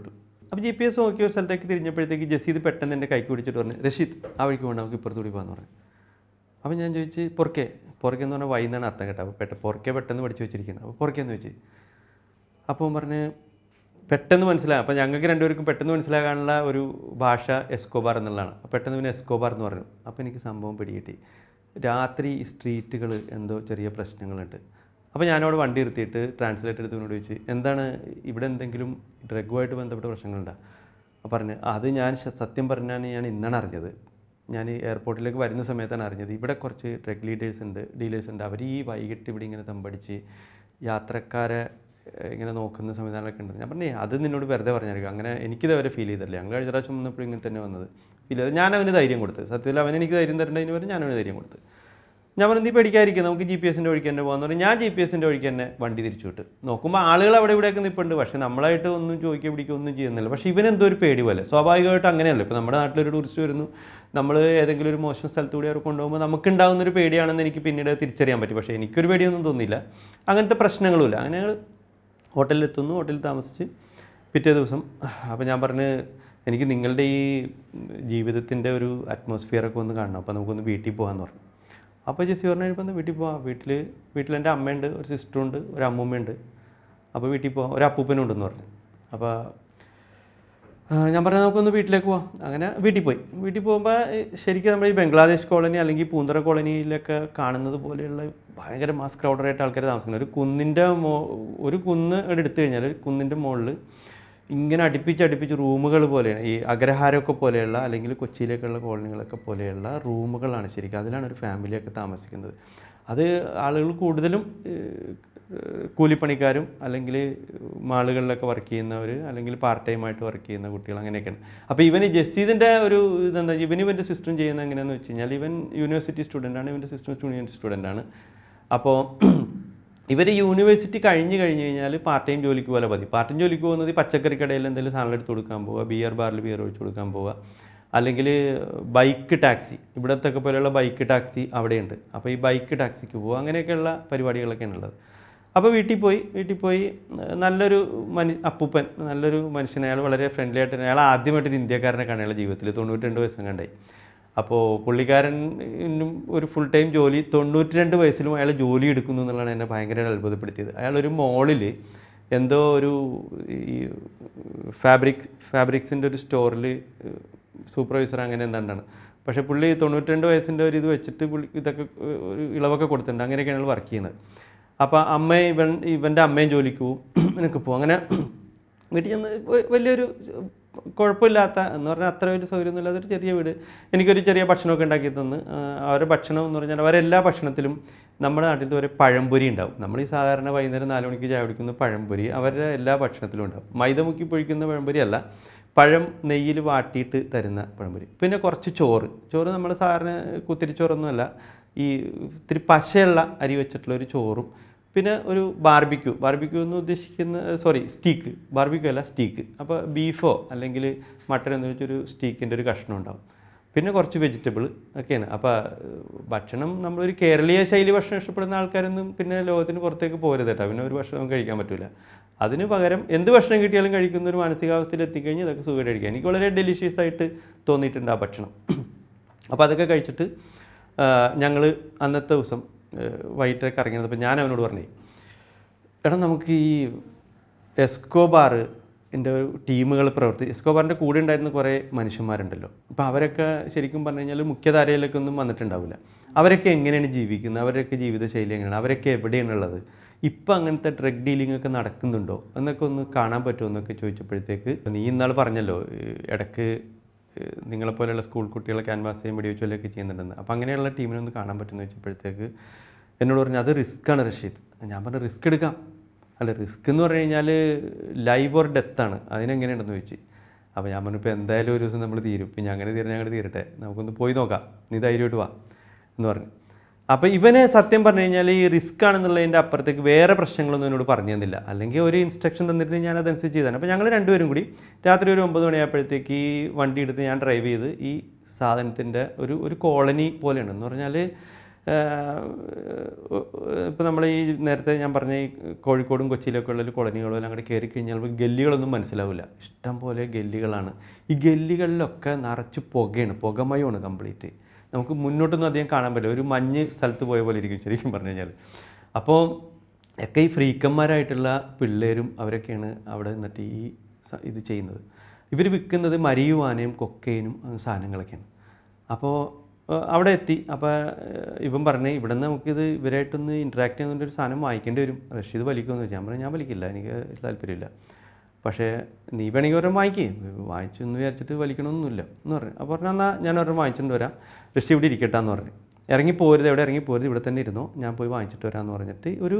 അപ്പോൾ ജി പി എസ് നോക്കിയ ഒരു സ്ഥലത്തേക്ക് തിരിഞ്ഞപ്പോഴത്തേക്ക് ജസീദ് പെട്ടെന്ന് എൻ്റെ കൈക്ക് പിടിച്ചിട്ട് പറഞ്ഞു റഷീദ് ആ വഴിക്ക് പോകണം നമുക്ക് ഇപ്പുറത്ത് കൂടി പോകാമെന്ന് പറഞ്ഞു അപ്പോൾ ഞാൻ ചോദിച്ച് പൊറക്കെ പൊറക്കെ എന്ന് പറഞ്ഞാൽ വൈന്നാണ് അർത്ഥം കേട്ടോ അപ്പോൾ പെട്ട പൊറക്കെ പെട്ടെന്ന് പഠിച്ചു വെച്ചിരിക്കുന്നത് അപ്പോൾ പൊറക്കെ എന്ന് ചോദിച്ചു അപ്പോൾ പറഞ്ഞ് പെട്ടെന്ന് മനസ്സിലാകും അപ്പോൾ ഞങ്ങൾക്ക് രണ്ടുപേർക്കും പെട്ടെന്ന് മനസ്സിലാകാനുള്ള ഒരു ഭാഷ എസ്കോബാർ എന്നുള്ളതാണ് അപ്പോൾ പെട്ടെന്ന് പിന്നെ എസ്കോബാർ എന്ന് പറഞ്ഞു അപ്പോൾ എനിക്ക് സംഭവം പിടികിട്ടി രാത്രി സ്ട്രീറ്റുകൾ എന്തോ ചെറിയ പ്രശ്നങ്ങളുണ്ട് അപ്പോൾ ഞാനവിടെ വണ്ടി നിർത്തിയിട്ട് ട്രാൻസ്ലേറ്റർ എടുത്തവനോട് ചോദിച്ചു എന്താണ് ഇവിടെ എന്തെങ്കിലും ഡ്രഗുമായിട്ട് ബന്ധപ്പെട്ട പ്രശ്നങ്ങളുണ്ടോ അപ്പോൾ പറഞ്ഞു അത് ഞാൻ ശ- സത്യം പറഞ്ഞാൽ ഞാൻ ഇന്നാണ് അറിഞ്ഞത് ഞാൻ എയർപോർട്ടിലേക്ക് വരുന്ന സമയത്താണ് അറിഞ്ഞത് ഇവിടെ കുറച്ച് ഡ്രഗ് ലീഡേഴ്സ് ഉണ്ട് ഡീലേഴ്സ് ഉണ്ട് അവർ ഈ വൈകിട്ട് ഇവിടെ ഇങ്ങനെ തമ്പടിച്ച് യാത്രക്കാരെ ഏഹ്, ഇങ്ങനെ നോക്കുന്ന സംവിധാനമൊക്കെ ഉണ്ട് ഞാൻ പറഞ്ഞേ അത് നിന്നോട് വെറുതെ പറഞ്ഞായിരിക്കും അങ്ങനെ എനിക്കിത് വരെ ഫീൽ ചെയ്തില്ല ഞങ്ങൾ കഴിഞ്ഞ പ്രാവശ്യം വന്നപ്പോൾ ഇങ്ങനെ തന്നെ വന്നത് ഫീൽ ചെയ്തത് ഞാൻ അവന് ധൈര്യം കൊടുത്ത് സത്യത്തിൽ അവൻ എനിക്ക് ധൈര്യം തരേണ്ടതിന് വരെ ഞാൻ അവന് ധൈര്യം കൊടുത്ത് ഞാൻ പറഞ്ഞു നീ പേടിക്കാതിരിക്കുക നമുക്ക് ജി പി എസിൻ്റെ വഴിക്ക് തന്നെ പോകാന്ന് പറഞ്ഞു ഞാൻ ജി പി എസിൻ്റെ വഴിക്ക് തന്നെ വണ്ടി തിരിച്ചു വിട്ട് നോക്കുമ്പോൾ ആളുകൾ അവിടെ ഇവിടെയൊക്കെ നിൽപ്പുണ്ട് പക്ഷേ നമ്മളായിട്ട് ഒന്നും ചോദിക്കുക പിടിക്കുക ഒന്നും ചെയ്യുന്നില്ല പക്ഷേ ഇവനെന്തോ ഒരു പേടി പോലെ സ്വാഭാവികമായിട്ട് അങ്ങനെയല്ല ഇപ്പോൾ നമ്മുടെ നാട്ടിലൊരു ടൂറിസ്റ്റ് വരുന്നു നമ്മൾ ഏതെങ്കിലും ഒരു മോശം സ്ഥലത്തൂടെ അവർ കൊണ്ടുപോകുമ്പോൾ നമുക്കുണ്ടാകുന്ന ഒരു പേടിയാണെന്ന് എനിക്ക് പിന്നീട് തിരിച്ചറിയാൻ പറ്റും പക്ഷേ എനിക്കൊരു പേടിയൊന്നും തോന്നിയില്ല അങ്ങനത്തെ പ്രശ്നങ്ങളുമില്ല അങ്ങനെ ഞങ്ങൾ ഹോട്ടലിലെത്തുന്നു ഹോട്ടലിൽ താമസിച്ച് പിറ്റേ ദിവസം അപ്പോൾ ഞാൻ പറഞ്ഞ് എനിക്ക് നിങ്ങളുടെ ഈ ജീവിതത്തിൻ്റെ ഒരു അറ്റ്മോസ്ഫിയറൊക്കെ ഒന്ന് കാണണം അപ്പോൾ നമുക്കൊന്ന് വീട്ടിൽ പോകാമെന്ന് പറഞ്ഞു അപ്പോൾ ജെസ്സി പറഞ്ഞു കഴിഞ്ഞപ്പോൾ ഒന്ന് വീട്ടിൽ പോവാം വീട്ടിൽ വീട്ടിൽ എൻ്റെ അമ്മയുണ്ട് ഒരു സിസ്റ്ററുണ്ട് ഒരു അമ്മൂമ്മയുണ്ട് അപ്പോൾ വീട്ടിൽ പോവാം ഒരു അപ്പൂപ്പനും ഉണ്ടെന്ന് പറഞ്ഞു അപ്പോൾ ആ, ഞാൻ പറഞ്ഞു നമുക്കൊന്ന് വീട്ടിലേക്ക് പോവാം അങ്ങനെ വീട്ടിൽ പോയി വീട്ടിൽ പോകുമ്പോൾ ശരിക്കും നമ്മൾ ഈ ബംഗ്ലാദേശ് കോളനി അല്ലെങ്കിൽ പൂന്തറ കോളനിയിലൊക്കെ കാണുന്നത് പോലെയുള്ള ഭയങ്കര മാസ് ക്രൗഡറായിട്ട് ആൾക്കാർ താമസിക്കുന്നത് ഒരു കുന്നിൻ്റെ മോ ഒരു കുന്ന് ഇവിടെ എടുത്തു കഴിഞ്ഞാൽ ഒരു കുന്നിൻ്റെ മുകളിൽ ഇങ്ങനെ അടുപ്പിച്ച് അടുപ്പിച്ച് റൂമുകൾ പോലെയാണ് ഈ അഗ്രഹാരമൊക്കെ പോലെയുള്ള അല്ലെങ്കിൽ കൊച്ചിയിലേക്കുള്ള കോളനികളൊക്കെ പോലെയുള്ള റൂമുകളാണ് ശരിക്കും അതിലാണ് ഒരു ഫാമിലിയൊക്കെ താമസിക്കുന്നത് അത് ആളുകൾ കൂടുതലും ഏഹ്, ഏഹ്, കൂലിപ്പണിക്കാരും അല്ലെങ്കിൽ മാളുകളിലൊക്കെ വർക്ക് ചെയ്യുന്നവർ അല്ലെങ്കിൽ പാർട്ട് ടൈം ആയിട്ട് വർക്ക് ചെയ്യുന്ന കുട്ടികൾ അങ്ങനെയൊക്കെയാണ് അപ്പോൾ ഇവൻ ഈ ജസീദിൻ്റെ ഒരു ഇതെന്താ ഇവൻ ഇവൻ്റെ സിസ്റ്ററും ചെയ്യുന്നത് എങ്ങനെയാണെന്ന് വെച്ച് കഴിഞ്ഞാൽ ഇവൻ യൂണിവേഴ്സിറ്റി സ്റ്റുഡൻ്റ് ആണ് ഇവൻ്റെ സിസ്റ്റർ യൂണിവേഴ്സിറ്റി സ്റ്റുഡൻ്റ് ആണ് അപ്പോൾ ഇവർ യൂണിവേഴ്സിറ്റി കഴിഞ്ഞ് കഴിഞ്ഞ് കഴിഞ്ഞാൽ പാർട്ട് ടൈം ജോലിക്ക് പോലെ മതി പാർട്ട് ടൈം ജോലിക്ക് പോകുന്നത് ഈ പച്ചക്കറി കടയിൽ എന്തെങ്കിലും സാധനം എടുത്ത് കൊടുക്കാൻ പോവുക ബിയർ ബാറിൽ ബിയർ ഒഴിച്ച് കൊടുക്കാൻ പോവുക അല്ലെങ്കിൽ ബൈക്ക് ടാക്സി ഇവിടത്തൊക്കെ പോലെയുള്ള ബൈക്ക് ടാക്സി അവിടെയുണ്ട് അപ്പോൾ ഈ ബൈക്ക് ടാക്സിക്ക് പോവുക അങ്ങനെയൊക്കെയുള്ള പരിപാടികളൊക്കെയാണ് ഉള്ളത് അപ്പോൾ വീട്ടിൽ പോയി വീട്ടിൽ പോയി ഏഹ് നല്ലൊരു മനു അപ്പൂപ്പൻ നല്ലൊരു മനുഷ്യൻ അയാൾ വളരെ ഫ്രണ്ട്ലി ആയിട്ട് അയാൾ ആദ്യമായിട്ടൊരു ഇന്ത്യക്കാരനെ കാണുക അയാളുടെ ജീവിതത്തിൽ തൊണ്ണൂറ്റി രണ്ട് വയസ്സും കണ്ടായി അപ്പോൾ പുള്ളിക്കാരനും ഒരു ഫുൾ ടൈം ജോലി തൊണ്ണൂറ്റി രണ്ട് വയസ്സിലും അയാൾ ജോലി എടുക്കുന്നു എന്നുള്ളതാണ് എന്നെ ഭയങ്കര അത്ഭുതപ്പെടുത്തിയത് അയാളൊരു മോളിൽ എന്തോ ഒരു ഈ ഫാബ്രിക് ഫാബ്രിക്സിൻ്റെ ഒരു സ്റ്റോറിൽ സൂപ്പർവൈസർ അങ്ങനെ എന്താണ്ടാണ് പക്ഷേ പുള്ളി തൊണ്ണൂറ്റി രണ്ട് വയസ്സിൻ്റെ ഒരു ഇത് വെച്ചിട്ട് പുള്ളി ഇതൊക്കെ ഏഹ്, ഒരു ഇളവൊക്കെ കൊടുത്തിട്ടുണ്ട് അങ്ങനെയൊക്കെയാണ് അയാൾ വർക്ക് ചെയ്യുന്നത് അപ്പോൾ അമ്മ ഇവൻ ഇവൻ്റെ അമ്മയും ജോലിക്ക് പോവും എനിക്ക് പോകും അങ്ങനെ വീട്ടിൽ ചെന്ന് വ- വലിയൊരു കുഴപ്പമില്ലാത്ത എന്ന് പറഞ്ഞാൽ അത്ര വലിയ സൗകര്യമൊന്നും ഇല്ലാത്ത ഒരു ചെറിയ വീട് എനിക്കൊരു ചെറിയ ഭക്ഷണമൊക്കെ ഉണ്ടാക്കി തന്ന് ആ, അവരുടെ ഭക്ഷണം എന്ന് പറഞ്ഞാൽ അവരെല്ലാ ഭക്ഷണത്തിലും നമ്മുടെ നാട്ടിലത്തെ ഒരു പഴംപൊരി ഉണ്ടാവും നമ്മൾ ഈ സാധാരണ വൈകുന്നേരം നാല് മണിക്ക് ചായ കുടിക്കുന്ന പഴംപൊരി അവരുടെ എല്ലാ ഭക്ഷണത്തിലും ഉണ്ടാവും മൈദ മുക്കി പൊഴിക്കുന്ന പഴംപൊരി അല്ല പഴം നെയ്യിൽ വാട്ടിയിട്ട് തരുന്ന പഴംപൊരി പിന്നെ കുറച്ച് ചോറ് ചോറ് നമ്മൾ സാധാരണ കുത്തിരിച്ചോറൊന്നുമല്ല ഈ ഇത്തിരി പശയുള്ള അരി വെച്ചിട്ടുള്ള ഒരു ചോറും പിന്നെ ഒരു ബാർബിക്യൂ ബാർബിക്യൂ എന്ന് ഉദ്ദേശിക്കുന്ന സോറി സ്റ്റീക്ക് ബാർബിക്യൂ അല്ല സ്റ്റീക്ക് അപ്പോൾ ബീഫോ അല്ലെങ്കിൽ മട്ടൺ എന്ന് വെച്ചൊരു സ്റ്റീക്കിൻ്റെ ഒരു കഷ്ണം ഉണ്ടാവും പിന്നെ കുറച്ച് വെജിറ്റബിൾ ഒക്കെയാണ് അപ്പോൾ ഭക്ഷണം നമ്മളൊരു കേരളീയ ശൈലി ഭക്ഷണം ഇഷ്ടപ്പെടുന്ന ആൾക്കാരൊന്നും പിന്നെ ലോകത്തിന് പുറത്തേക്ക് പോരുത് കേട്ടോ പിന്നെ ഒരു ഭക്ഷണം കഴിക്കാൻ പറ്റില്ല അതിന് പകരം എന്ത് ഭക്ഷണം കിട്ടിയാലും കഴിക്കുന്ന ഒരു മാനസികാവസ്ഥയിൽ എത്തിക്കഴിഞ്ഞാൽ ഇതൊക്കെ സുഖമായിട്ട് കഴിക്കാം എനിക്ക് വളരെ ഡെലിഷ്യസ് ആയിട്ട് തോന്നിയിട്ടുണ്ട് ആ ഭക്ഷണം അപ്പോൾ അതൊക്കെ കഴിച്ചിട്ട് ഞങ്ങൾ അന്നത്തെ ദിവസം വൈകിട്ടൊക്കെ ഇറങ്ങിയത് അപ്പോൾ ഞാൻ അവനോട് പറഞ്ഞേ എടാ നമുക്ക് ഈ എസ്കോബാർ എൻ്റെ ടീമുകൾ പ്രവർത്തി എസ്കോബാറിൻ്റെ കൂടെ ഉണ്ടായിരുന്ന കുറേ മനുഷ്യന്മാരുണ്ടല്ലോ അപ്പോൾ അവരൊക്കെ ശരിക്കും പറഞ്ഞു കഴിഞ്ഞാൽ മുഖ്യധാരയിലൊക്കെ ഒന്നും വന്നിട്ടുണ്ടാവില്ല അവരൊക്കെ എങ്ങനെയാണ് ജീവിക്കുന്നത് അവരൊക്കെ ജീവിതശൈലി എങ്ങനെയാണ് അവരൊക്കെ എവിടെയാണുള്ളത് ഇപ്പം അങ്ങനത്തെ ഡ്രഗ് ഡീലിംഗ് ഒക്കെ നടക്കുന്നുണ്ടോ എന്നൊക്കെ ഒന്ന് കാണാൻ പറ്റുമോ എന്നൊക്കെ ചോദിച്ചപ്പോഴത്തേക്ക് നീ ഇന്നാൾ പറഞ്ഞല്ലോ ഈ ഇടയ്ക്ക് ഏഹ് നിങ്ങളെപ്പോലെയുള്ള സ്കൂൾ കുട്ടികളെ ക്യാൻവാസ് ചെയ്യും വെടിവെച്ചൊല്ലൊക്കെ ചെയ്യുന്നുണ്ടെന്ന് അപ്പോൾ അങ്ങനെയുള്ള ടീമിനെ ഒന്ന് കാണാൻ പറ്റുമെന്ന് വെച്ചപ്പോഴത്തേക്ക് എന്നോട് പറഞ്ഞു അത് റിസ്ക്കാണ് റഷീദ് ഞാൻ പറഞ്ഞു റിസ്ക് എടുക്കാം അല്ല റിസ്ക് എന്ന് പറഞ്ഞു കഴിഞ്ഞാൽ ലൈവ് ഓർ ഡെത്ത് ആണ് അതിനെങ്ങനെയുണ്ടെന്ന് ചോദിച്ചു അപ്പോൾ ഞാൻ പറഞ്ഞു ഇപ്പോൾ എന്തായാലും ഒരു ദിവസം നമ്മൾ തീരും പിന്നെ അങ്ങനെ തീരണം ഞങ്ങൾ തീരട്ടെ നമുക്കൊന്ന് പോയി നോക്കാം നീ ധൈര്യമായിട്ട് വാ എന്ന് പറഞ്ഞു അപ്പോൾ ഇവന് സത്യം പറഞ്ഞു കഴിഞ്ഞാൽ ഈ റിസ്ക് ആണെന്നുള്ളതിൻ്റെ അപ്പുറത്തേക്ക് വേറെ പ്രശ്നങ്ങളൊന്നും എന്നോട് പറഞ്ഞു തന്നില്ല അല്ലെങ്കിൽ ഒരു ഇൻസ്ട്രക്ഷൻ തന്നിരുന്നെങ്കിൽ ഞാൻ അതനുസരിച്ച് ചെയ്താണ് അപ്പോൾ ഞങ്ങൾ രണ്ടുപേരും കൂടി രാത്രി ഒരു ഒമ്പത് മണിയായപ്പോഴത്തേക്ക് ഈ വണ്ടി എടുത്ത് ഞാൻ ഡ്രൈവ് ചെയ്ത് ഈ സാധനത്തിൻ്റെ ഒരു ഒരു കോളനി പോലെയാണ് എന്ന് പറഞ്ഞാൽ ഇപ്പോൾ നമ്മൾ ഈ നേരത്തെ ഞാൻ പറഞ്ഞ ഈ കോഴിക്കോടും കൊച്ചിയിലൊക്കെ ഉള്ള കോളനികളും എല്ലാം കൂടെ കയറി കഴിഞ്ഞാൽ നമുക്ക് ഗല്ലികളൊന്നും മനസ്സിലാവില്ല ഇഷ്ടം പോലെ ഗല്ലികളാണ് ഈ ഗല്ലികളിലൊക്കെ നിറച്ച് പുകയാണ് പുകമയമാണ് കംപ്ലീറ്റ് നമുക്ക് മുന്നോട്ടൊന്നും അധികം കാണാൻ പറ്റില്ല ഒരു മഞ്ഞ് സ്ഥലത്ത് പോയ പോലെ ഇരിക്കും ശരിക്കും പറഞ്ഞു കഴിഞ്ഞാൽ അപ്പോൾ ഒക്കെ ഈ ഫ്രീക്കന്മാരായിട്ടുള്ള പിള്ളേരും അവരൊക്കെയാണ് അവിടെ നിന്നിട്ട് ഈ സ- ഇത് ചെയ്യുന്നത് ഇവർ വിൽക്കുന്നത് മരിയുവാനയും കൊക്കൈനും ആ, സാധനങ്ങളൊക്കെയാണ് അപ്പോൾ ഏഹ്, അവിടെ എത്തി അപ്പോൾ ഏഹ്, ഇവൻ പറഞ്ഞേ ഇവിടെ നിന്ന് നമുക്കിത് ഇവരായിട്ടൊന്ന് ഇൻട്രാക്ട് ചെയ്യുന്ന ഒരു സാധനം വാങ്ങിക്കേണ്ടി വരും റഷീദ് വലിക്കുമെന്ന് വെച്ചാൽ ഞാൻ പറഞ്ഞു ഞാൻ വലിക്കില്ല എനിക്ക് താല്പര്യമില്ല പക്ഷേ നീ വേണമെങ്കിൽ ഒരെണ്ണം വാങ്ങിക്കേ വാങ്ങിച്ചു എന്ന് വിചാരിച്ചിട്ട് വലിക്കണമെന്നൊന്നുമില്ല എന്ന് പറഞ്ഞു അപ്പോൾ പറഞ്ഞു എന്നാൽ ഞാൻ ഒരെണ്ണം വാങ്ങിച്ചിട്ട് വരാം റഷി ഇവിടെ ഇരിക്കട്ടെ എന്ന് പറഞ്ഞു ഇറങ്ങി പോരുത് എവിടെ ഇറങ്ങി പോരുത് ഇവിടെ തന്നെ ഇരുന്നോ ഞാൻ പോയി വാങ്ങിച്ചിട്ട് വരാമെന്ന് പറഞ്ഞിട്ട് ഒരു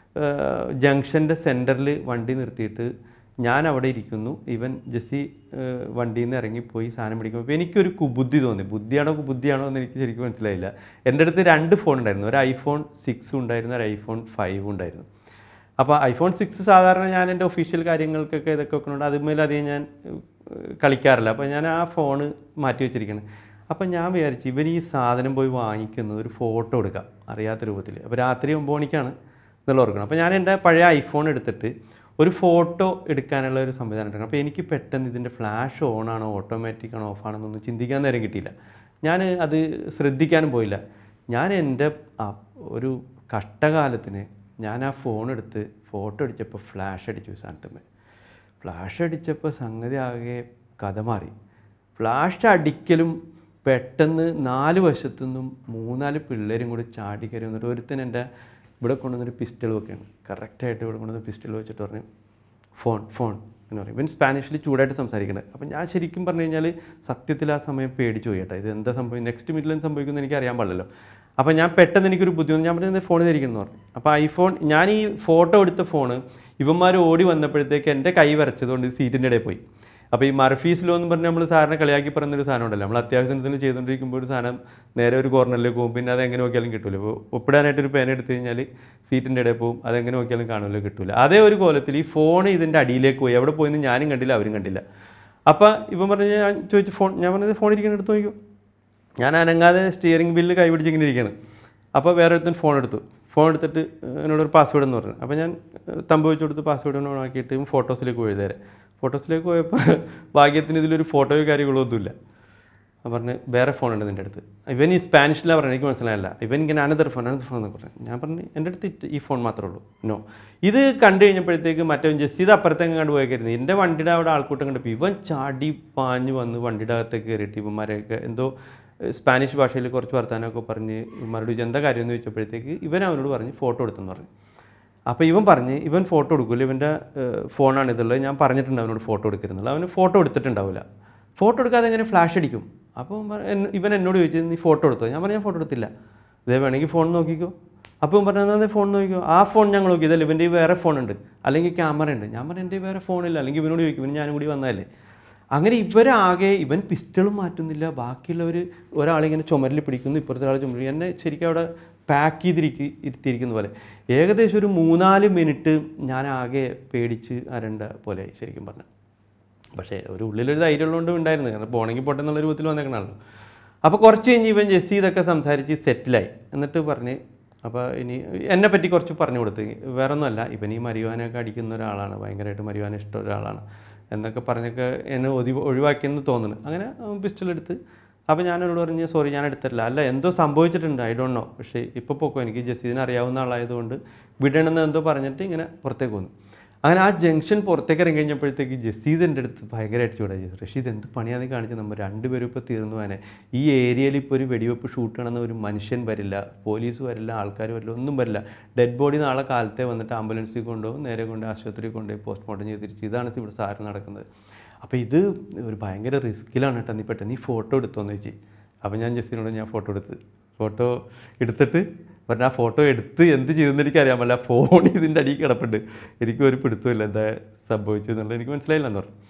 ജംഗ്ഷൻ്റെ സെൻറ്ററിൽ വണ്ടി നിർത്തിയിട്ട് ഞാൻ അവിടെ ഇരിക്കുന്നു ഇവൻ ജെസ്സി ഏഹ്, വണ്ടിയിൽ നിന്ന് ഇറങ്ങിപ്പോയി സാധനം പിടിക്കുമ്പോൾ അപ്പോൾ എനിക്കൊരു കുബുദ്ധി തോന്നി ബുദ്ധിയാണോ ബുദ്ധിയാണോ എന്ന് എനിക്ക് ശരിക്കും മനസ്സിലായില്ല എൻ്റെ അടുത്ത് രണ്ട് ഫോൺ ഉണ്ടായിരുന്നു ഒരു ഐഫോൺ സിക്സും ഉണ്ടായിരുന്നു ഒരു ഐഫോൺ ഫൈവും ഉണ്ടായിരുന്നു അപ്പോൾ ഐഫോൺ സിക്സ് സാധാരണ ഞാൻ എൻ്റെ ഒഫീഷ്യൽ കാര്യങ്ങൾക്കൊക്കെ ഇതൊക്കെ വെക്കുന്നുണ്ട് അതുമേൽ അധികം ഞാൻ ഏഹ്, കളിക്കാറില്ല അപ്പോൾ ഞാൻ ആ ഫോണ് മാറ്റി വെച്ചിരിക്കുകയാണ് അപ്പോൾ ഞാൻ വിചാരിച്ചു ഇവൻ ഈ സാധനം പോയി വാങ്ങിക്കുന്നത് ഒരു ഫോട്ടോ എടുക്കാം അറിയാത്ത രൂപത്തിൽ അപ്പോൾ രാത്രി ഒമ്പത് മണിക്കാണ് എന്നുള്ള ഓർക്കണം അപ്പോൾ ഞാൻ എൻ്റെ പഴയ ഐഫോൺ എടുത്തിട്ട് ഒരു ഫോട്ടോ എടുക്കാനുള്ള ഒരു സംവിധാനം ഉണ്ടാക്കണം അപ്പോൾ എനിക്ക് പെട്ടെന്ന് ഇതിൻ്റെ ഫ്ലാഷ് ഓൺ ആണോ ഓട്ടോമാറ്റിക് ആണോ ഓഫ് ആണെന്നൊന്നും ചിന്തിക്കാൻ നേരം കിട്ടിയില്ല ഞാൻ അത് ശ്രദ്ധിക്കാനും പോയില്ല ഞാൻ എൻ്റെ ആ ഒരു കഷ്ടകാലത്തിന് ഞാൻ ആ ഫോൺ എടുത്ത് ഫോട്ടോ അടിച്ചപ്പോൾ ഫ്ലാഷ് അടിച്ചു സാധനത്തുമ്മേ ഫ്ലാഷ് അടിച്ചപ്പോൾ സംഗതി ആകെ കഥ മാറി ഫ്ലാഷ് അടിക്കലും പെട്ടെന്ന് നാല് വശത്തുനിന്നും മൂന്നാല് പിള്ളേരും കൂടി ചാടി കയറി വന്നിട്ട് ഒരുത്തൻ എൻ്റെ ഇവിടെ കൊണ്ടുവന്നൊരു പിസ്റ്റൾ വെക്കുകയാണ് കറക്റ്റായിട്ട് ഇവിടെ കൊണ്ടുവന്ന് പിസ്റ്റൾ വെച്ചിട്ട് പറഞ്ഞു ഫോൺ ഫോൺ എന്ന് പറയും ഇവൻ സ്പാനിഷിൽ ചൂടായിട്ട് സംസാരിക്കുന്നത് അപ്പം ഞാൻ ശരിക്കും പറഞ്ഞു കഴിഞ്ഞാൽ സത്യത്തിൽ ആ സമയം പേടിച്ചു പോയി കേട്ടോ ഇത് എന്താ സംഭവം നെക്സ്റ്റ് മിനിറ്റിലും സംഭവിക്കുമെന്ന് എനിക്ക് അറിയാൻ പാടില്ലല്ലോ അപ്പോൾ ഞാൻ പെട്ടെന്ന് എനിക്കൊരു ബുദ്ധിമുട്ട് ഞാൻ പറഞ്ഞത് ഫോണിൽ ഇരിക്കുന്നു പറഞ്ഞു അപ്പോൾ ഐഫോൺ ഞാൻ ഈ ഫോട്ടോ എടുത്ത ഫോണ് ഇവന്മാർ ഓടി വന്നപ്പോഴത്തേക്ക് എൻ്റെ കൈ വരച്ചതുകൊണ്ട് സീറ്റിൻ്റെ ഇടയിൽ പോയി അപ്പോൾ ഈ മർഫീസ് ലോ എന്ന് പറഞ്ഞാൽ നമ്മൾ സാറിനെ കളിയാക്കി പറയുന്നൊരു സാധനം ഉണ്ടല്ലോ നമ്മൾ അത്യാവശ്യത്തിന് ചെയ്തുകൊണ്ടിരിക്കുമ്പോൾ ഒരു സാധനം നേരെ ഒരു കോർണറിലേക്ക് പോകും പിന്നെ അത് എങ്ങനെ നോക്കിയാലും കിട്ടില്ല ഇപ്പോൾ ഒപ്പിടാനായിട്ട് ഒരു പേന എടുത്തു കഴിഞ്ഞാൽ സീറ്റിൻ്റെ ഇടയിൽ പോകും അതെങ്ങനെ നോക്കിയാലും കാണുമല്ലോ കിട്ടില്ല അതേ ഒരു കോലത്തിൽ ഈ ഫോൺ ഇതിൻ്റെ അടിയിലേക്ക് പോയി എവിടെ പോയെന്ന് ഞാനും കണ്ടില്ല അവരും കണ്ടില്ല അപ്പോൾ ഇവൻ പറഞ്ഞ് ഞാൻ ചോദിച്ചു ഫോൺ ഞാൻ പറഞ്ഞത് ഫോൺ ഇരിക്കുന്ന എടുത്ത് നോക്കിയോ ഞാൻ അനങ്ങാതെ സ്റ്റിയറിംഗ് ബില്ല് കൈ പിടിച്ച് ഇങ്ങനെ ഇരിക്കുകയാണ് അപ്പോൾ വേറെ ഒരുത്തൻ ഫോൺ എടുത്തു ഫോൺ എടുത്തിട്ട് ഏഹ്, എന്നോടൊരു പാസ്വേഡ് എന്ന് പറഞ്ഞു അപ്പോൾ ഞാൻ ഏഹ്, തമ്പ് വെച്ച് കൊടുത്ത് പാസ്വേഡ് ഓൺ ആക്കിയിട്ട് ഫോട്ടോസിലേക്ക് പോയി നേരെ ഫോട്ടോസിലേക്ക് പോയപ്പോൾ ഭാഗ്യത്തിന് ഇതിലൊരു ഫോട്ടോയോ കാര്യങ്ങളോ ഒന്നുമില്ല അപ്പം പറഞ്ഞ് വേറെ ഫോൺ ഉണ്ട് നിൻ്റെ അടുത്ത് ഇവൻ ഈ സ്പാനിഷിലാണ് പറഞ്ഞത് എനിക്ക് മനസ്സിലായില്ല ഇവൻ ഇങ്ങനെ അനദർ ഫോൺ അനദർ ഫോൺ എന്നൊക്കെ പറഞ്ഞു ഞാൻ പറഞ്ഞു എൻ്റെ അടുത്ത് ഇത് ഈ ഫോൺ മാത്രമേ ഉള്ളൂ നോ ഇത് കണ്ടു കഴിഞ്ഞപ്പോഴത്തേക്ക് മറ്റേ ജസ്റ്റ് ഇത് അപ്പുറത്തേക്ക് കണ്ട് പോയേക്കായിരുന്നു എൻ്റെ വണ്ടിയുടെ അവിടെ ആൾക്കൂട്ടം കണ്ടപ്പോൾ ഇവൻ ചാടി പാഞ്ഞ് വന്ന് വണ്ടിയുടെ അകത്തേക്ക് കയറിയിട്ട് ഇവന്മാരെയൊക്കെ എന്തോ ഏഹ്, സ്പാനിഷ് ഭാഷയിൽ കുറച്ച് വർത്താനമൊക്കെ പറഞ്ഞ് ഇവന്മാരോട് ചോദിച്ചു, എന്താ കാര്യം എന്ന് ചോദിച്ചപ്പോഴത്തേക്ക് ഇവൻ അവനോട് പറഞ്ഞ് ഫോട്ടോ എടുത്തെന്ന് പറഞ്ഞു അപ്പോൾ ഇവൻ പറഞ്ഞ് ഇവൻ ഫോട്ടോ എടുക്കില്ല ഇവൻ്റെ ഫോണാണ് ഇതുള്ളത് ഞാൻ പറഞ്ഞിട്ടുണ്ട് അവനോട് ഫോട്ടോ എടുക്കരുന്നുള്ളത് അവന് ഫോട്ടോ എടുത്തിട്ടുണ്ടാവില്ല ഫോട്ടോ എടുക്കാതെ എങ്ങനെ ഫ്ലാഷ് അടിക്കും അപ്പോൾ ഇവൻ പറ- എന്ന- ഇവൻ എന്നോട് ചോദിച്ചു നീ ഫോട്ടോ എടുത്തോ ഞാൻ പറഞ്ഞു ഞാൻ ഫോട്ടോ എടുത്തില്ല ഇതേ വേണമെങ്കിൽ ഫോൺ നോക്കിക്കോ അപ്പോൾ ഇവൻ പറഞ്ഞു എന്നാൽ ഫോൺ നോക്കിക്കോ ആ ഫോൺ ഞങ്ങൾ നോക്കി ഇതല്ല ഇവൻ്റെ വേറെ ഫോൺ ഉണ്ട് അല്ലെങ്കിൽ ക്യാമറ ഉണ്ട് ഞാൻ പറഞ്ഞു എൻ്റെ വേറെ ഫോണില്ല അല്ലെങ്കിൽ ഇവനോട് ചോദിക്കും ഇവന് ഞാനും കൂടി വന്നതല്ലേ അങ്ങനെ ഇവരാകെ ഇവൻ പിസ്റ്റളും മാറ്റുന്നില്ല ബാക്കിയുള്ളവർ ഒരാളിങ്ങനെ ചുമരിൽ പിടിക്കുന്നു ഇപ്പുറത്തെ ആൾ ചുമരിൽ എന്നെ ശരിക്കും അവിടെ പാക്ക് ചെയ്തിരിക്ക് ഇരുത്തിയിരിക്കുന്ന പോലെ ഏകദേശം ഒരു മൂന്നാല് മിനിറ്റ് ഞാൻ ആകെ പേടിച്ച് അരണ്ട പോലെ ശരിക്കും പറഞ്ഞു പക്ഷേ ഒരു ഉള്ളിലൊരു ധൈര്യം ഉള്ളതുകൊണ്ട് ഉണ്ടായിരുന്നു കാരണം പോണെങ്കിൽ പോട്ടെ എന്നുള്ള രൂപത്തിൽ വന്നേക്കണല്ലോ അപ്പോൾ കുറച്ച് കഴിഞ്ഞ് ഇവൻ ജെസ്സി ഇതൊക്കെ സംസാരിച്ച് സെറ്റിലായി എന്നിട്ട് പറഞ്ഞ് അപ്പോൾ ഇനി എന്നെ പറ്റി കുറച്ച് പറഞ്ഞു കൊടുത്ത് വേറെ ഒന്നുമല്ല ഇവൻ ഈ മരിവാനൊക്കെ അടിക്കുന്ന ഒരാളാണ് ഭയങ്കരമായിട്ട് മരിവാന ഇഷ്ടം ഒരാളാണ് എന്നൊക്കെ പറഞ്ഞൊക്കെ എന്നെ ഒതി ഒഴിവാക്കിയെന്ന് തോന്നുന്നു അങ്ങനെ പിസ്റ്റൾ എടുത്ത് അപ്പോൾ ഞാൻ എന്നോട് പറഞ്ഞ് സോറി ഞാൻ എടുത്തിട്ടില്ല അല്ല എന്തോ സംഭവിച്ചിട്ടുണ്ട് ഐ ഡോണ്ട് നോ പക്ഷേ ഇപ്പോൾ പോക്കോ എനിക്ക് ജസീദിനെ അറിയാവുന്ന ആളായതുകൊണ്ട് വിടണമെന്ന് എന്തോ പറഞ്ഞിട്ട് ഇങ്ങനെ പുറത്തേക്ക് വന്നു അങ്ങനെ ആ ജംഗ്ഷൻ പുറത്തേക്ക് ഇറങ്ങി കഴിഞ്ഞപ്പോഴത്തേക്ക് ജസീദ് എൻ്റെ അടുത്ത് ഭയങ്കരമായിട്ട് ചൂടായി റഷീദ് എന്ത് പണിയാണ് നീ കാണിച്ചത് നമ്മൾ രണ്ടുപേരും ഇപ്പോൾ തീർന്നു പോകാനെ ഈ ഏരിയയിൽ ഇപ്പോൾ ഒരു വെടിവെപ്പ് ഷൂട്ട് ചെയ്യണമെന്ന് ഒരു മനുഷ്യൻ വരില്ല പോലീസ് വരില്ല ആൾക്കാർ വരില്ല ഒന്നും വരില്ല ഡെഡ് ബോഡി നാളെ കാലത്തെ വന്നിട്ട് ആംബുലൻസിൽ കൊണ്ടുപോകും നേരെ കൊണ്ട് ആശുപത്രിയിൽ കൊണ്ടുപോയി പോസ്റ്റ്മോർട്ടം ചെയ്ത് തിരിച്ച് ഇതാണ് ഇവിടെ സാറ് നടക്കുന്നത് അപ്പോൾ ഇത് ഒരു ഭയങ്കര റിസ്ക്കിലാണ് കേട്ടോ നീ പെട്ടെന്ന് നീ ഫോട്ടോ എടുത്തോന്ന് ചോദിച്ചു അപ്പോൾ ഞാൻ ജസ്റ്റിനോട് ഞാൻ ഫോട്ടോ എടുത്ത് ഫോട്ടോ എടുത്തിട്ട് പറഞ്ഞ ആ ഫോട്ടോ എടുത്ത് എന്ത് ചെയ്തെന്ന് എനിക്ക് അറിയാൻ പറ്റില്ല ഫോൺ ഇതിൻ്റെ അടിയിൽ കിടപ്പുണ്ട് എനിക്ക് ഒരു പിടുത്തമില്ല എന്താ സംഭവിച്ചു എന്നുള്ളത് എനിക്ക് മനസ്സിലായില്ല എന്ന് പറഞ്ഞു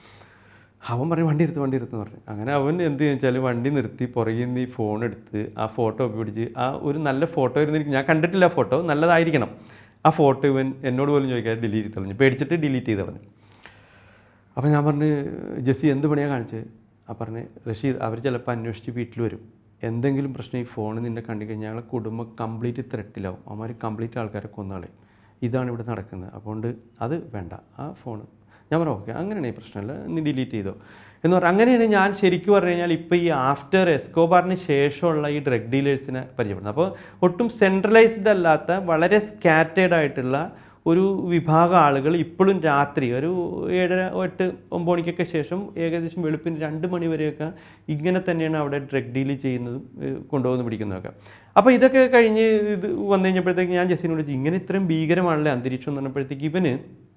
അവൻ പറഞ്ഞു വണ്ടി എടുത്ത് വണ്ടി എടുത്തെന്ന് പറഞ്ഞു അങ്ങനെ അവൻ എന്ത് വെച്ചാൽ വണ്ടി നിർത്തി പുറകിൽ നിന്ന് ഈ ഫോൺ എടുത്ത് ആ ഫോട്ടോ ഒക്കെ പിടിച്ച് ആ ഒരു നല്ല ഫോട്ടോ ഇരുന്നിരിക്കും ഞാൻ കണ്ടിട്ടില്ല ഫോട്ടോ നല്ലതായിരിക്കണം ആ ഫോട്ടോ ഇവൻ എന്നോട് പോലും ചോദിക്കാതെ ഡിലീറ്റ് ചെയ്ത് കളഞ്ഞു പേടിച്ചിട്ട് ഡിലീറ്റ് ചെയ്ത് കളഞ്ഞു അപ്പോൾ ഞാൻ പറഞ്ഞ് ജെസ്സി എന്ത് പണിയാണ് കാണിച്ചത് ആ പറഞ്ഞ് റഷീദ് അവർ ചിലപ്പോൾ അന്വേഷിച്ച് വീട്ടിൽ വരും എന്തെങ്കിലും പ്രശ്നം ഈ ഫോൺ നിന്നെ കണ്ടു കഴിഞ്ഞാൽ ഞങ്ങളെ കുടുംബം കംപ്ലീറ്റ് ത്രെട്ടിലാവും അവന്മാർ കംപ്ലീറ്റ് ആൾക്കാരെ കൊന്നാളെയും ഇതാണ് ഇവിടെ നടക്കുന്നത് അതുകൊണ്ട് അത് വേണ്ട ആ ഫോൺ ഞാൻ പറഞ്ഞു ഓക്കെ അങ്ങനെയാണെങ്കിൽ പ്രശ്നമില്ല നീ ഡിലീറ്റ് ചെയ്തോ എന്ന് പറഞ്ഞാൽ അങ്ങനെയാണ് ഞാൻ ശരിക്കും പറഞ്ഞു കഴിഞ്ഞാൽ ഇപ്പോൾ ഈ ആഫ്റ്റർ എസ്കോബാറിന് ശേഷമുള്ള ഈ ഡ്രഗ് ഡീലേഴ്സിനെ പരിചയപ്പെടുന്നത് അപ്പോൾ ഒട്ടും സെൻട്രലൈസ്ഡ് അല്ലാത്ത വളരെ സ്കാറ്റേഡ് ആയിട്ടുള്ള ഒരു വിഭാഗം ആളുകൾ ഇപ്പോഴും രാത്രി ഒരു ഏഴര എട്ട് ഒമ്പത് മണിക്കൊക്കെ ശേഷം ഏകദേശം വെളുപ്പിന് രണ്ട് മണി വരെയൊക്കെ ഇങ്ങനെ തന്നെയാണ് അവിടെ ഡ്രഗ് ഡീൽ ചെയ്യുന്നതും ഏഹ് കൊണ്ടുപോകുന്ന പിടിക്കുന്നതൊക്കെ അപ്പോൾ ഇതൊക്കെ കഴിഞ്ഞ് ഇത് വന്നു കഴിഞ്ഞപ്പോഴത്തേക്ക് ഞാൻ ജസ്റ്റിനോട് ചോദിച്ചു ഇങ്ങനെ ഇത്രയും ഭീകരമാണല്ലേ അന്തരീക്ഷം എന്ന് പറഞ്ഞപ്പോഴത്തേക്ക് ഇവന്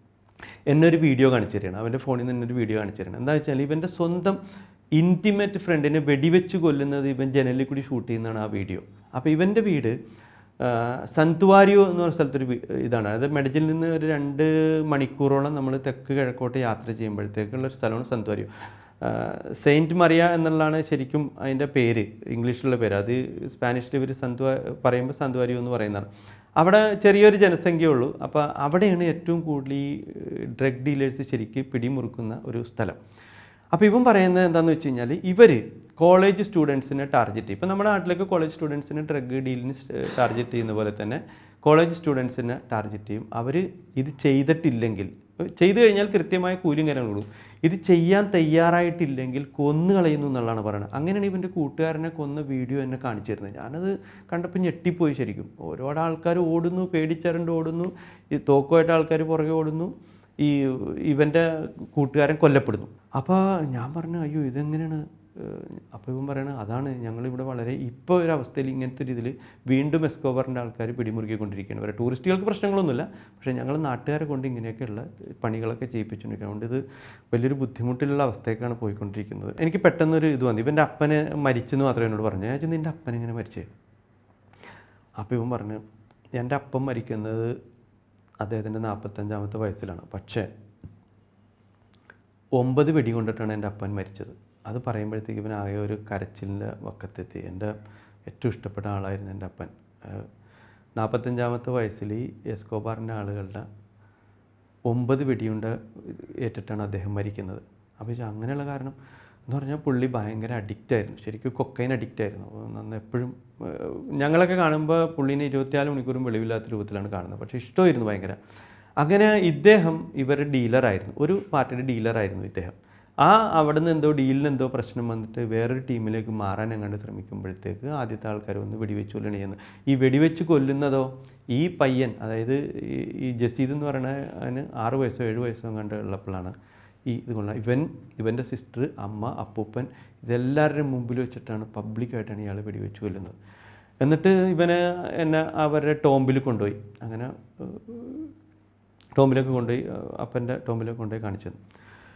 എന്നെ ഒരു വീഡിയോ കാണിച്ചു തരികയാണ് അവൻ്റെ ഫോണിൽ നിന്ന് എന്നൊരു വീഡിയോ കാണിച്ചു തരണം എന്താ വെച്ചാൽ ഇവൻ്റെ സ്വന്തം ഇൻറ്റിമേറ്റ് ഫ്രണ്ടിനെ വെടിവെച്ച് കൊല്ലുന്നത് ഇവൻ ജനലിൽ കൂടി ഷൂട്ട് ചെയ്യുന്നതാണ് ആ വീഡിയോ അപ്പോൾ ഇവൻ്റെ വീട് ആ, സന്തുവാരിയോ എന്ന് പറഞ്ഞ സ്ഥലത്തൊരു വീ- ഇതാണ് അതായത് മെഡജിൽ നിന്ന് ഒരു രണ്ട് മണിക്കൂറോളം നമ്മൾ തെക്ക് കിഴക്കോട്ട് യാത്ര ചെയ്യുമ്പോഴത്തേക്കുള്ള ഒരു സ്ഥലമാണ് സന്തുവാരിയോ സെയിൻറ്റ് മറിയ എന്നുള്ളതാണ് ശരിക്കും അതിൻ്റെ പേര് ഇംഗ്ലീഷിലുള്ള പേര് അത് സ്പാനിഷിൽ ഇവർ സന്തുവ പറയുമ്പോൾ സന്തുവാരിയോ എന്ന് പറയുന്നതാണ് അവിടെ ചെറിയൊരു ജനസംഖ്യ ഉള്ളൂ അപ്പോൾ അവിടെയാണ് ഏറ്റവും കൂടുതൽ ഈ ഡ്രഗ് ഡീലേഴ്സ് ശരിക്ക് പിടിമുറുക്കുന്ന ഒരു സ്ഥലം അപ്പോൾ ഇവൻ പറയുന്നത് എന്താണെന്ന് വെച്ച് കഴിഞ്ഞാൽ ഇവർ കോളേജ് സ്റ്റുഡൻസിനെ ടാർഗറ്റ് ചെയ്യും ഇപ്പോൾ നമ്മുടെ നാട്ടിലൊക്കെ കോളേജ് സ്റ്റുഡൻസിനെ ഡ്രഗ് ഡീലിന് ടാർഗറ്റ് ചെയ്യുന്ന പോലെ തന്നെ കോളേജ് സ്റ്റുഡൻസിനെ ടാർഗറ്റ് ചെയ്യും അവർ ഇത് ചെയ്തിട്ടില്ലെങ്കിൽ ചെയ്തു കഴിഞ്ഞാൽ കൃത്യമായ കൂലിയും കാര്യങ്ങളും കൊടുക്കും ഇത് ചെയ്യാൻ തയ്യാറായിട്ടില്ലെങ്കിൽ കൊന്നു കളയുന്നു എന്നുള്ളതാണ് പറയുന്നത് അങ്ങനെയാണ് ഇവൻ്റെ കൂട്ടുകാരനെ കൊന്ന വീഡിയോ എന്നെ കാണിച്ചു തരുന്നത് ഞാനത് കണ്ടപ്പോൾ ഞെട്ടിപ്പോയി ശരിക്കും ഓരോരോ ആൾക്കാർ ഓടുന്നു പേടിച്ചരണ്ട് ഓടുന്നു ഈ തോക്കുമായിട്ട് ആൾക്കാർ പുറകെ ഓടുന്നു ഈ ഇവൻ്റെ കൂട്ടുകാരൻ കൊല്ലപ്പെടുന്നു അപ്പോൾ ഞാൻ പറഞ്ഞു അയ്യോ ഇതെങ്ങനെയാണ് അപ്പോൾ ഇവൻ പറയണത് അതാണ് ഞങ്ങളിവിടെ വളരെ ഇപ്പോൾ ഒരു അവസ്ഥയിൽ ഇങ്ങനത്തെ ഒരു ഇതിൽ വീണ്ടും എസ്കോബറിൻ്റെ ആൾക്കാർ പിടിമുറുക്കിക്കൊണ്ടിരിക്കുകയാണ് വരെ ടൂറിസ്റ്റുകൾക്ക് പ്രശ്നങ്ങളൊന്നുമില്ല പക്ഷേ ഞങ്ങൾ നാട്ടുകാരെ കൊണ്ട് ഇങ്ങനെയൊക്കെയുള്ള പണികളൊക്കെ ചെയ്യിപ്പിച്ചുകൊണ്ടിരിക്കുകയാണ് അതുകൊണ്ട് ഇത് വലിയൊരു ബുദ്ധിമുട്ടിലുള്ള അവസ്ഥയൊക്കെയാണ് പോയിക്കൊണ്ടിരിക്കുന്നത് എനിക്ക് പെട്ടെന്നൊരു ഇത് വന്നു ഇവൻ്റെ അപ്പനെ മരിച്ചെന്ന് മാത്രമേ എന്നോട് പറഞ്ഞു ഞാൻ ചോദിച്ചു, നിൻ്റെ അപ്പൻ എങ്ങനെ മരിച്ചേ അപ്പോൾ ഇവൻ പറഞ്ഞു എൻ്റെ അപ്പം മരിക്കുന്നത് അദ്ദേഹത്തിൻ്റെ നാൽപ്പത്തഞ്ചാമത്തെ വയസ്സിലാണ് പക്ഷേ ഒമ്പത് വെടി കൊണ്ടിട്ടാണ് എൻ്റെ അപ്പൻ മരിച്ചത് അത് പറയുമ്പോഴത്തേക്ക് ഇവൻ ആകെ ഒരു കരച്ചിലിൻ്റെ വക്കത്തെത്തി എൻ്റെ ഏറ്റവും ഇഷ്ടപ്പെട്ട ആളായിരുന്നു എൻ്റെ അപ്പൻ ഏഹ് നാൽപ്പത്തഞ്ചാമത്തെ വയസ്സിൽ ഈ എസ്കോബാറിൻ്റെ ആളുകളുടെ ഒമ്പത് വെടിയുണ്ട ഏറ്റിട്ടാണ് അദ്ദേഹം മരിക്കുന്നത് അപ്പോൾ ഇത് അങ്ങനെയുള്ള കാരണം എന്ന് പറഞ്ഞാൽ പുള്ളി ഭയങ്കര അഡിക്റ്റ് ആയിരുന്നു ശരിക്കും കൊക്കൈൻ അഡിക്റ്റ് ആയിരുന്നു അപ്പോൾ നന്ന എപ്പോഴും ഏഹ്, ഞങ്ങളൊക്കെ കാണുമ്പോൾ പുള്ളീനെ ഇരുപത്തിനാല് മണിക്കൂറും വെളിവില്ലാത്ത രൂപത്തിലാണ് കാണുന്നത് പക്ഷേ ഇഷ്ടമായിരുന്നു ഭയങ്കര അങ്ങനെ ഇദ്ദേഹം ഇവരുടെ ഡീലറായിരുന്നു ഒരു പാർട്ടിയുടെ ഡീലറായിരുന്നു ഇദ്ദേഹം ആ അവിടെ നിന്ന് എന്തോ ഡീലിന് എന്തോ പ്രശ്നം വന്നിട്ട് വേറൊരു ടീമിലേക്ക് മാറാൻ എങ്ങാണ്ട് ശ്രമിക്കുമ്പോഴത്തേക്ക് ആദ്യത്തെ ആൾക്കാർ വന്ന് വെടിവെച്ച് കൊല്ലണ ചെയ്യുന്നത് ഈ വെടിവെച്ച് കൊല്ലുന്നതോ ഈ പയ്യൻ അതായത് ഈ- ഈ ജസീദ് എന്ന് പറയുന്ന അതിന് ആറ് വയസ്സോ ഏഴ് വയസ്സോ എങ്ങാണ്ട് ഉള്ളപ്പോഴാണ് ഈ ഇത് കൊള്ള ഇവൻ ഇവൻ്റെ സിസ്റ്റർ അമ്മ അപ്പൂപ്പൻ ഇതെല്ലാവരുടെയും മുമ്പിൽ വെച്ചിട്ടാണ് പബ്ലിക്കായിട്ടാണ് ഇയാൾ വെടിവെച്ച് കൊല്ലുന്നത് എന്നിട്ട് ഇവനെ എന്നെ അവരുടെ ടോമ്പിൽ കൊണ്ടുപോയി അങ്ങനെ ഏഹ്, ടോമ്പിലൊക്കെ കൊണ്ടുപോയി ഏഹ്, അപ്പൻ്റെ ടോമ്പിലൊക്കെ കൊണ്ടുപോയി കാണിച്ചു തന്നു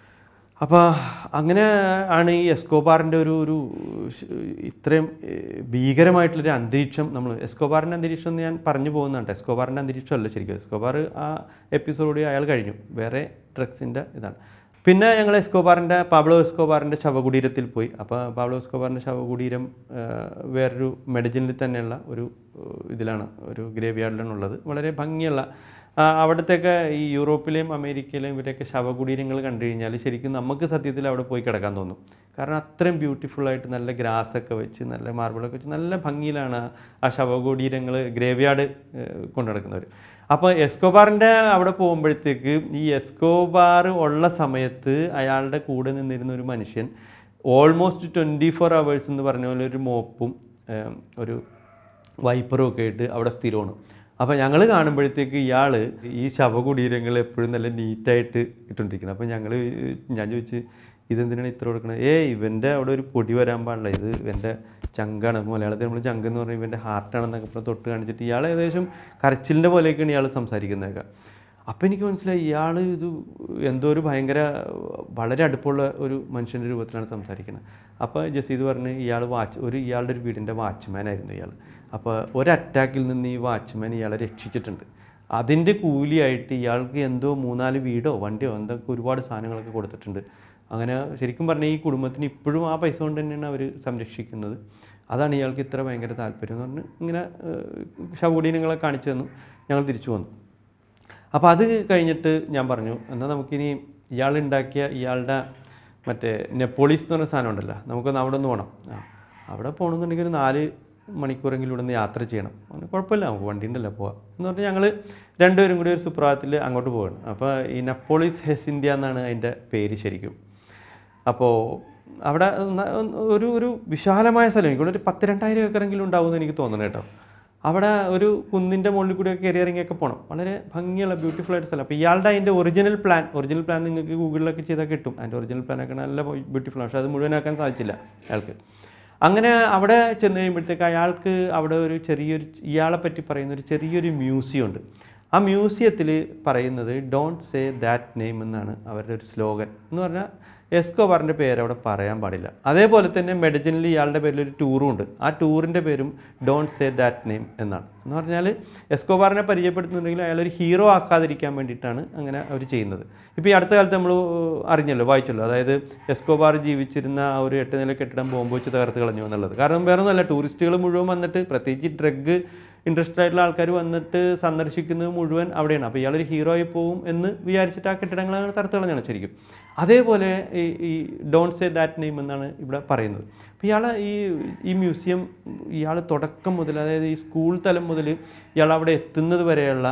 അപ്പോൾ അങ്ങനെ ആണ് ഈ എസ്കോബാറിൻ്റെ ഒരു ഒരു ഷ്- ഇത്രയും ഏഹ്, ഭീകരമായിട്ടുള്ളൊരു അന്തരീക്ഷം നമ്മൾ എസ്കോബാറിൻ്റെ അന്തരീക്ഷം എന്ന് ഞാൻ പറഞ്ഞു പോകുന്നുണ്ട് എസ്കോബാറിൻ്റെ അന്തരീക്ഷം അല്ല ശരിക്കും എസ്കോബാർ ആ എപ്പിസോഡ് അയാൾ കഴിഞ്ഞു വേറെ ഡ്രഗ്സിൻ്റെ ഇതാണ് പിന്നെ ഞങ്ങൾ എസ്കോബാറിൻ്റെ പാബ്ലോ എസ്കോബാറിൻ്റെ ശവകുടീരത്തിൽ പോയി അപ്പോൾ പാബ്ലോ എസ്കോബാറിൻ്റെ ശവകുടീരം ഏഹ്, വേറൊരു മെഡിജിനിൽ തന്നെയുള്ള ഒരു ഏഹ്, ഇതിലാണ് ഒരു ഗ്രേവ് യാർഡിലാണ് ഉള്ളത് വളരെ ഭംഗിയുള്ള ആ, അവിടത്തെയൊക്കെ ഈ യൂറോപ്പിലെയും അമേരിക്കയിലെയും ഇവരെയൊക്കെ ശവകുടീരങ്ങൾ കണ്ടു കഴിഞ്ഞാൽ ശരിക്കും നമുക്ക് സത്യത്തിൽ അവിടെ പോയി കിടക്കാൻ തോന്നും കാരണം അത്രയും ബ്യൂട്ടിഫുൾ ആയിട്ട് നല്ല ഗ്രാസൊക്കെ വെച്ച് നല്ല മാർബിളൊക്കെ വെച്ച് നല്ല ഭംഗിയിലാണ് ആ- ആ ശവകുടീരങ്ങൾ ഗ്രേവ്യാർഡ് കൊണ്ടു നടക്കുന്നവർ അപ്പോൾ എസ്കോബാറിൻ്റെ അവിടെ പോകുമ്പോഴത്തേക്ക് ഈ എസ്കോബാർ ഉള്ള സമയത്ത് അയാളുടെ കൂടെ നിന്നിരുന്ന ഒരു മനുഷ്യൻ ഓൾമോസ്റ്റ് ട്വൻറ്റി ഫോർ അവേഴ്സ് എന്ന് പറഞ്ഞ പോലെ ഒരു മോപ്പും ഏം, ഒരു വൈപ്പറും ഒക്കെ ആയിട്ട് അവിടെ സ്ഥിരമാണ് അപ്പോൾ ഞങ്ങൾ കാണുമ്പോഴത്തേക്ക് ഇയാൾ ഈ ശവകുടീരങ്ങൾ എപ്പോഴും നല്ല നീറ്റായിട്ട് ഇട്ടുകൊണ്ടിരിക്കണം അപ്പോൾ ഞങ്ങൾ ഞാൻ ചോദിച്ച് ഇതെന്തിനാണ് ഇത്ര കൊടുക്കണത് ഏ ഇവൻ്റെ അവിടെ ഒരു പൊടി വരാൻ പാടില്ല ഇത് ഇവൻ്റെ ചങ്കാണ് മലയാളത്തിൽ നമ്മൾ ചങ്ക് എന്ന് പറഞ്ഞാൽ ഇവൻ്റെ ഹാർട്ടാണെന്നൊക്കെ ഇപ്പോൾ തൊട്ട് കാണിച്ചിട്ട് ഇയാൾ ഏകദേശം കരച്ചിലിൻ്റെ പോലെയൊക്കെയാണ് ഇയാൾ സംസാരിക്കുന്നതൊക്കെ അപ്പോൾ എനിക്ക് മനസ്സിലായി ഇയാൾ ഇത് എന്തോ ഒരു ഭയങ്കര വളരെ അടുപ്പമുള്ള ഒരു മനുഷ്യൻ്റെ രൂപത്തിലാണ് സംസാരിക്കുന്നത് അപ്പോൾ ജസീദ് പറഞ്ഞ് ഇയാൾ വാച്ച് ഒരു ഇയാളുടെ ഒരു വീടിൻ്റെ വാച്ച്മാൻ ആയിരുന്നു ഇയാൾ അപ്പോൾ ഒരു അറ്റാക്കിൽ നിന്ന് ഈ വാച്ച്മാൻ ഇയാളെ രക്ഷിച്ചിട്ടുണ്ട് അതിൻ്റെ കൂലിയായിട്ട് ഇയാൾക്ക് എന്തോ മൂന്നാല് വീടോ വണ്ടിയോ എന്തൊക്കെ ഒരുപാട് സാധനങ്ങളൊക്കെ കൊടുത്തിട്ടുണ്ട് അങ്ങനെ ശരിക്കും പറഞ്ഞാൽ ഈ കുടുംബത്തിന് ഇപ്പോഴും ആ പൈസ കൊണ്ട് തന്നെയാണ് അവർ സംരക്ഷിക്കുന്നത് അതാണ് ഇയാൾക്ക് ഇത്ര ഭയങ്കര താല്പര്യം എന്ന് പറഞ്ഞ് ഇങ്ങനെ ശവകുടീനങ്ങളെ കാണിച്ചു തന്നു ഞങ്ങൾ തിരിച്ചു വന്നു അപ്പോൾ അത് കഴിഞ്ഞിട്ട് ഞാൻ പറഞ്ഞു എന്നാൽ നമുക്കിനി ഇയാൾ ഉണ്ടാക്കിയ ഇയാളുടെ മറ്റേ നെപ്പോളീസ് എന്ന് പറഞ്ഞ സാധനം ഉണ്ടല്ലോ നമുക്കൊന്ന് അവിടെ ഒന്ന് പോകണം ആ അവിടെ പോകണമെന്നുണ്ടെങ്കിൽ ഒരു നാല് മണിക്കൂറെങ്കിലും ഇവിടെ നിന്ന് യാത്ര ചെയ്യണം അങ്ങനെ കുഴപ്പമില്ല നമുക്ക് വണ്ടി ഉണ്ടല്ലോ പോവാം എന്ന് പറഞ്ഞാൽ ഞങ്ങൾ രണ്ടുപേരും കൂടി ഒരു സുപ്രഭാതത്തിൽ അങ്ങോട്ട് പോവാണ് അപ്പോൾ ഈ നപ്പോളിസ് ഹെസ് ഇന്ത്യ എന്നാണ് അതിൻ്റെ പേര് ശരിക്കും അപ്പോൾ അവിടെ ന- ഒരു ഒരു വിശാലമായ സ്ഥലം എനിക്കൊരു ഒരു പത്ത് രണ്ടായിരം ഏക്കറെങ്കിലും ഉണ്ടാവുമെന്ന് എനിക്ക് തോന്നുന്നു കേട്ടോ അവിടെ ഒരു കുന്നിൻ്റെ മുകളിൽ കൂടിയൊക്കെ കയറി ഇറങ്ങിയൊക്കെ പോകണം വളരെ ഭംഗിയുള്ള ബ്യൂട്ടിഫുൾ ആയിട്ട് സ്ഥലം അപ്പോൾ ഇയാളുടെ അതിൻ്റെ ഒറിജിനൽ പ്ലാൻ ഒറിജിനൽ പ്ലാൻ നിങ്ങൾക്ക് ഗൂഗിളിലൊക്കെ ചെയ്താൽ കിട്ടും അതിൻ്റെ ഒറിജിനൽ പ്ലാനൊക്കെ നല്ല ബ്യൂട്ടിഫുൾ ആണ് പക്ഷേ അത് മുഴുവനാക്കാൻ സാധിച്ചില്ല അയാൾക്ക് അങ്ങനെ അവിടെ ചെന്ന് കഴിയുമ്പോഴത്തേക്ക് അയാൾക്ക് അവിടെ ഒരു ചെറിയൊരു ഇയാളെ പറ്റി പറയുന്ന ഒരു ചെറിയൊരു മ്യൂസിയം ഉണ്ട് ആ മ്യൂസിയത്തിൽ പറയുന്നത് ഡോണ്ട് സേ ദാറ്റ് നെയിം എന്നാണ് അവരുടെ ഒരു സ്ലോഗൻ എന്ന് പറഞ്ഞാൽ എസ്കോബാറിൻ്റെ പേര് അവിടെ പറയാൻ പാടില്ല അതേപോലെ തന്നെ മെഡിജിനിൽ ഇയാളുടെ പേരിൽ ഒരു ടൂറും ഉണ്ട് ആ ടൂറിൻ്റെ പേരും ഡോണ്ട് സേ ദാറ്റ് നെയിം എന്നാണ് എന്ന് പറഞ്ഞാൽ എസ്കോബാറിനെ പരിചയപ്പെടുത്തുന്നുണ്ടെങ്കിൽ അയാൾ ഒരു ഹീറോ ആക്കാതിരിക്കാൻ വേണ്ടിയിട്ടാണ് അങ്ങനെ അവർ ചെയ്യുന്നത് ഇപ്പോൾ ഈ അടുത്ത കാലത്ത് നമ്മൾ അറിഞ്ഞല്ലോ വായിച്ചല്ലോ അതായത് എസ്കോബാർ ജീവിച്ചിരുന്ന ആ ഒരു എട്ട് നില കെട്ടിടം ബോംബ് വെച്ച് തകർത്ത് കളഞ്ഞു എന്നുള്ളത് കാരണം വേറെ ഒന്നുമല്ല ടൂറിസ്റ്റുകൾ മുഴുവൻ വന്നിട്ട് പ്രത്യേകിച്ച് ഡ്രഗ് ഇൻട്രസ്റ്റഡ് ആയിട്ടുള്ള ആൾക്കാർ വന്നിട്ട് സന്ദർശിക്കുന്നത് മുഴുവൻ അവിടെയാണ് അപ്പോൾ ഇയാളൊരു ഹീറോ ആയി പോകും എന്ന് വിചാരിച്ചിട്ട് ആ കെട്ടിടങ്ങൾ അങ്ങനെ തറുത്ത് കളഞ്ഞാണ് ശരിക്കും അതേപോലെ ഈ ഈ ഡോണ്ട് സേ ദാറ്റ് നെയിം എന്നാണ് ഇവിടെ പറയുന്നത് അപ്പോൾ ഇയാൾ ഈ ഈ മ്യൂസിയം ഇയാൾ തുടക്കം മുതൽ അതായത് ഈ സ്കൂൾ തലം മുതൽ ഇയാൾ അവിടെ എത്തുന്നത് വരെയുള്ള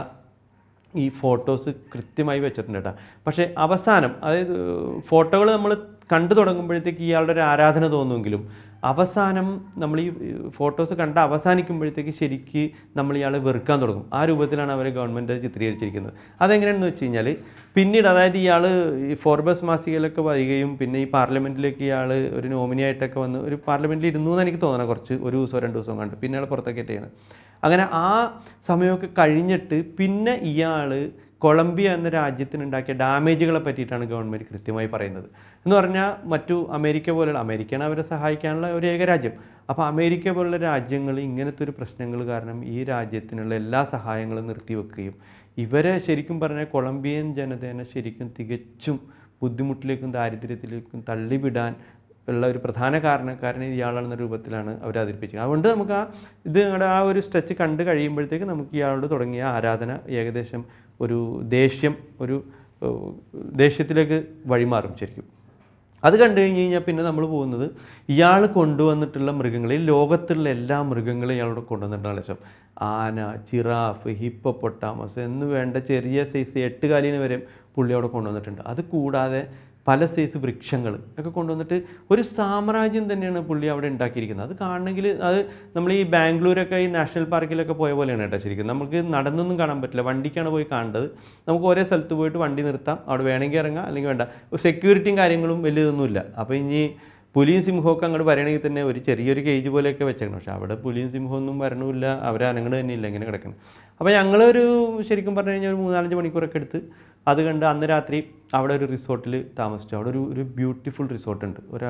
ഈ ഫോട്ടോസ് കൃത്യമായി വെച്ചിട്ടുണ്ട് കേട്ടോ പക്ഷേ അവസാനം അതായത് ഫോട്ടോകൾ നമ്മൾ കണ്ടു തുടങ്ങുമ്പോഴത്തേക്ക് ഇയാളുടെ ഒരു ആരാധന തോന്നുമെങ്കിലും അവസാനം നമ്മൾ ഈ ഫോട്ടോസ് കണ്ട് അവസാനിക്കുമ്പോഴത്തേക്ക് ശരിക്ക് നമ്മൾ ഇയാളെ വെറുക്കാൻ തുടങ്ങും ആ രൂപത്തിലാണ് അവരെ ഗവൺമെൻറ് ചിത്രീകരിച്ചിരിക്കുന്നത് അതെങ്ങനെയാണെന്ന് വെച്ച് കഴിഞ്ഞാൽ പിന്നീട് അതായത് ഇയാൾ ഈ ഫോർബസ് മാസികയിലൊക്കെ വരികയും പിന്നെ ഈ പാർലമെൻറ്റിലേക്ക് ഇയാൾ ഒരു നോമിനിയായിട്ടൊക്കെ വന്ന് ഒരു പാർലമെൻറ്റിൽ ഇരുന്നു എന്ന് എനിക്ക് തോന്നണം കുറച്ച് ഒരു ദിവസമോ രണ്ട് ദിവസമോ കണ്ട് പിന്നെ അയാൾ പുറത്തൊക്കെ ചെയ്യുന്നത് അങ്ങനെ ആ സമയമൊക്കെ കഴിഞ്ഞിട്ട് പിന്നെ ഇയാൾ കൊളംബിയ എന്ന രാജ്യത്തിനുണ്ടാക്കിയ ഡാമേജുകളെ പറ്റിയിട്ടാണ് ഗവൺമെൻറ് കൃത്യമായി പറയുന്നത് എന്ന് പറഞ്ഞാൽ മറ്റു അമേരിക്ക പോലുള്ള അമേരിക്കയാണ് അവരെ സഹായിക്കാനുള്ള ഒരു ഏക രാജ്യം അപ്പോൾ അമേരിക്ക പോലുള്ള രാജ്യങ്ങൾ ഇങ്ങനത്തെ ഒരു പ്രശ്നങ്ങൾ കാരണം ഈ രാജ്യത്തിനുള്ള എല്ലാ സഹായങ്ങളും നിർത്തിവെക്കുകയും ഇവരെ ശരിക്കും പറഞ്ഞാൽ കൊളംബിയൻ ജനതേനെ ശരിക്കും തികച്ചും ബുദ്ധിമുട്ടിലേക്കും ദാരിദ്ര്യത്തിലേക്കും തള്ളിവിടാൻ ഉള്ള ഒരു പ്രധാന കാരണക്കാരനെ ഇയാളെന്ന രൂപത്തിലാണ് അവർ അവതരിപ്പിച്ചത് അതുകൊണ്ട് നമുക്ക് ആ ഇത് ഞങ്ങളുടെ ആ ഒരു സ്ട്രെച്ച് കണ്ട് കഴിയുമ്പോഴത്തേക്ക് നമുക്ക് ഇയാളോട് തുടങ്ങിയ ആരാധന ഏകദേശം ഒരു ദേഷ്യം ഒരു ഏഹ്, ദേഷ്യത്തിലേക്ക് വഴിമാറും ശരിക്കും അത് കണ്ടു കഴിഞ്ഞ് കഴിഞ്ഞാൽ പിന്നെ നമ്മൾ പോകുന്നത് ഇയാൾ കൊണ്ടുവന്നിട്ടുള്ള മൃഗങ്ങളിൽ ലോകത്തുള്ള എല്ലാ മൃഗങ്ങളെയും ഇയാളോട് കൊണ്ടുവന്നിട്ടാണ് ലക്ഷം ആന ജിറാഫ് ഹിപ്പൊപ്പൊട്ടാമസ് എന്ന് വേണ്ട ചെറിയ സൈസ് എട്ടുകാലിന് വരെ പുള്ളി അവിടെ കൊണ്ടുവന്നിട്ടുണ്ട് അത് കൂടാതെ പല സൈസ് വൃക്ഷങ്ങൾ ഒക്കെ കൊണ്ടുവന്നിട്ട് ഒരു സാമ്രാജ്യം തന്നെയാണ് പുള്ളി അവിടെ ഉണ്ടാക്കിയിരിക്കുന്നത് അത് കാണണമെങ്കിൽ അത് നമ്മൾ ഈ ബാംഗ്ലൂരൊക്കെ ഈ നാഷണൽ പാർക്കിലൊക്കെ പോയ പോലെയാണ് കേട്ടോ ശരിക്കും നമുക്ക് നടന്നൊന്നും കാണാൻ പറ്റില്ല വണ്ടിക്കാണ് പോയി കാണേണ്ടത് നമുക്ക് ഒരേ സ്ഥലത്ത് പോയിട്ട് വണ്ടി നിർത്താം അവിടെ വേണമെങ്കിൽ ഇറങ്ങാം അല്ലെങ്കിൽ വേണ്ട സെക്യൂരിറ്റിയും കാര്യങ്ങളും വലിയതൊന്നുമില്ല അപ്പോൾ ഇനി പുലിയും സിംഹമൊക്കെ അങ്ങോട്ട് വരണമെങ്കിൽ തന്നെ ഒരു ചെറിയൊരു കേജ് പോലെയൊക്കെ വെച്ചേക്കണം പക്ഷേ അവിടെ പുലിയും സിംഹമൊന്നും വരണമില്ല അവർ അനങ്ങട് തന്നെ ഇല്ല ഇങ്ങനെ കിടക്കണം അപ്പോൾ ഞങ്ങളൊരു ശരിക്കും പറഞ്ഞു കഴിഞ്ഞാൽ ഒരു മൂന്നാലഞ്ച് മണിക്കൂറൊക്കെ എടുത്ത് അത് കണ്ട് അന്ന് രാത്രി അവിടെ ഒരു റിസോർട്ടിൽ താമസിച്ചു അവിടെ ഒരു ഒരു ബ്യൂട്ടിഫുൾ റിസോർട്ടുണ്ട് ഒരു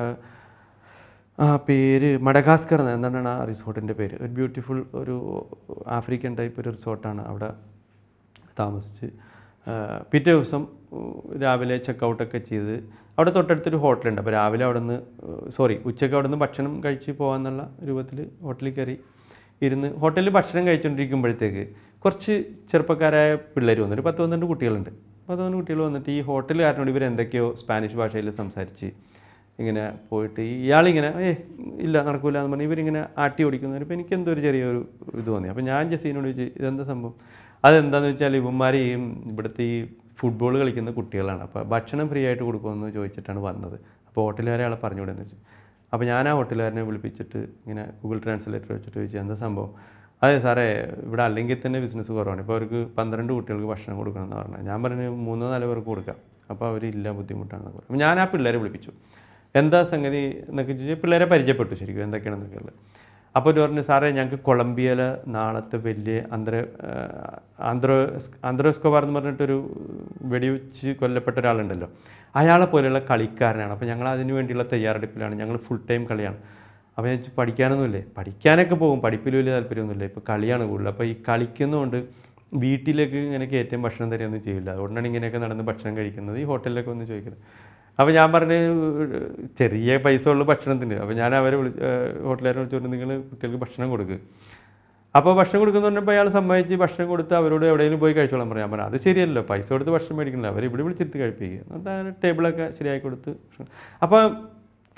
ആ പേര് മഡഗാസ്കർ എന്ന് എന്താണ് ആ റിസോർട്ടിൻ്റെ പേര് ഒരു ബ്യൂട്ടിഫുൾ ഒരു ആഫ്രിക്കൻ ടൈപ്പ് ഒരു റിസോർട്ടാണ് അവിടെ താമസിച്ച് ആ, പിറ്റേ ദിവസം ഉം, രാവിലെ ചെക്കൗട്ടൊക്കെ ചെയ്ത് അവിടെ തൊട്ടടുത്തൊരു ഹോട്ടലുണ്ട് അപ്പോൾ രാവിലെ അവിടെ നിന്ന് സോറി ഉച്ചയ്ക്ക് അവിടെ നിന്ന് ഭക്ഷണം കഴിച്ച് പോകാമെന്നുള്ള രൂപത്തിൽ ഹോട്ടലിൽ കയറി ഇരുന്ന് ഹോട്ടലിൽ ഭക്ഷണം കഴിച്ചുകൊണ്ടിരിക്കുമ്പോഴത്തേക്ക് കുറച്ച് ചെറുപ്പക്കാരായ പിള്ളേർ വന്നു ഒരു പത്ത് പന്ത്രണ്ട് കുട്ടികളുണ്ട് പത്ത് പന്ത്രണ്ട് കുട്ടികൾ വന്നിട്ട് ഈ ഹോട്ടലുകാരനോട് ഇവർ എന്തൊക്കെയോ സ്പാനിഷ് ഭാഷയിൽ സംസാരിച്ച് ഇങ്ങനെ പോയിട്ട് ഈ ഇയാളിങ്ങനെ ഏ ഇല്ല നടക്കൂല എന്ന് പറഞ്ഞ് ഇവരിങ്ങനെ ആട്ടി ഓടിക്കുന്നവർ ഇപ്പോൾ എനിക്ക് എന്തോ ഒരു ചെറിയൊരു ഇത് തോന്നി അപ്പോൾ ഞാൻ ജസീനോട് ചോദിച്ചു ഇതെന്താ സംഭവം അതെന്താന്ന് വെച്ചാൽ ഇവന്മാർ ഈ ഇവിടുത്തെ ഈ ഫുട്ബോൾ കളിക്കുന്ന കുട്ടികളാണ് അപ്പോൾ ഭക്ഷണം ഫ്രീ ആയിട്ട് കൊടുക്കുമെന്ന് ചോദിച്ചിട്ടാണ് വന്നത് അപ്പോൾ ഹോട്ടലുകാരെ ആളെ പറഞ്ഞുവിടുന്നു വെച്ചു അപ്പോൾ ഞാൻ ആ ഹോട്ടലുകാരനെ വിളിപ്പിച്ചിട്ട് ഇങ്ങനെ ഗൂഗിൾ ട്രാൻസ്ലേറ്റർ വെച്ചിട്ട് ചോദിച്ചു എന്താ സംഭവം അതെ സാറേ ഇവിടെ അല്ലെങ്കിൽ തന്നെ ബിസിനസ് കുറവാണ് ഇപ്പോൾ അവർക്ക് പന്ത്രണ്ട് കുട്ടികൾക്ക് ഭക്ഷണം കൊടുക്കണമെന്ന് പറഞ്ഞു ഞാൻ പറഞ്ഞു മൂന്നോ നാലോ പേർക്ക് കൊടുക്കാം അപ്പോൾ അവരില്ല ബുദ്ധിമുട്ടാണെന്ന് പറഞ്ഞു അപ്പോൾ ഞാൻ ആ പിള്ളേരെ വിളിപ്പിച്ചു എന്താ സംഗതി എന്നൊക്കെ ചോദിച്ചാൽ പിള്ളേരെ പരിചയപ്പെട്ടു ശരിക്കും എന്തൊക്കെയാണെന്നൊക്കെ ഉള്ളത് അപ്പോൾ ഒരു പറഞ്ഞു സാറേ ഞങ്ങൾക്ക് കൊളംബിയയിലെ നാളത്തെ വലിയ അന്തര ആന്ത്രോ ആന്ത്രോസ്കോബാർ എന്ന് പറഞ്ഞിട്ടൊരു വെടിവെച്ച് കൊല്ലപ്പെട്ട ഒരാളുണ്ടല്ലോ അയാളെ പോലെയുള്ള കളിക്കാരനാണ് അപ്പോൾ ഞങ്ങൾ അതിന് വേണ്ടിയുള്ള തയ്യാറെടുപ്പിലാണ് ഞങ്ങൾ ഫുൾ ടൈം കളിയാണ് അപ്പോൾ ഞാൻ ചോദിച്ചു, പഠിക്കാനൊന്നുമില്ലേ പഠിക്കാനൊക്കെ പോകും പഠിപ്പിൽ വലിയ താല്പര്യമൊന്നുമില്ല ഇപ്പോൾ കളിയാണ് കൂടുതൽ അപ്പോൾ ഈ കളിക്കുന്നതുകൊണ്ട് വീട്ടിലേക്ക് ഇങ്ങനെ കയറ്റം ഭക്ഷണം തരികയൊന്നും ചെയ്യില്ല അതുകൊണ്ടാണ് ഇങ്ങനെയൊക്കെ നടന്ന് ഭക്ഷണം കഴിക്കുന്നത് ഈ ഹോട്ടലിലൊക്കെ ഒന്ന് ചോദിക്കുന്നത് അപ്പോൾ ഞാൻ പറഞ്ഞ് ചെറിയ പൈസ ഉള്ള ഭക്ഷണത്തിന് അപ്പോൾ ഞാൻ അവരെ വിളി ഹോട്ടലുകാരെ വിളിച്ചുകൊണ്ട് നിങ്ങൾ കുട്ടികൾക്ക് ഭക്ഷണം കൊടുക്കുക അപ്പോൾ ഭക്ഷണം കൊടുക്കുന്നു പറഞ്ഞപ്പോൾ അയാൾ സമ്മതിച്ച് ഭക്ഷണം കൊടുത്ത് അവരോട് എവിടെയെങ്കിലും പോയി കഴിച്ചോളാൻ പറയാൻ പറഞ്ഞു അത് ശരിയല്ലോ പൈസ കൊടുത്ത് ഭക്ഷണം മേടിക്കണില്ല അവർ ഇവിടെ വിളിച്ചിരുത്ത് കഴിപ്പിക്കുക എന്നിട്ട് അങ്ങനെ ടേബിളൊക്കെ ശരിയാക്കി കൊടുത്ത് ഭക്ഷണം- അപ്പോൾ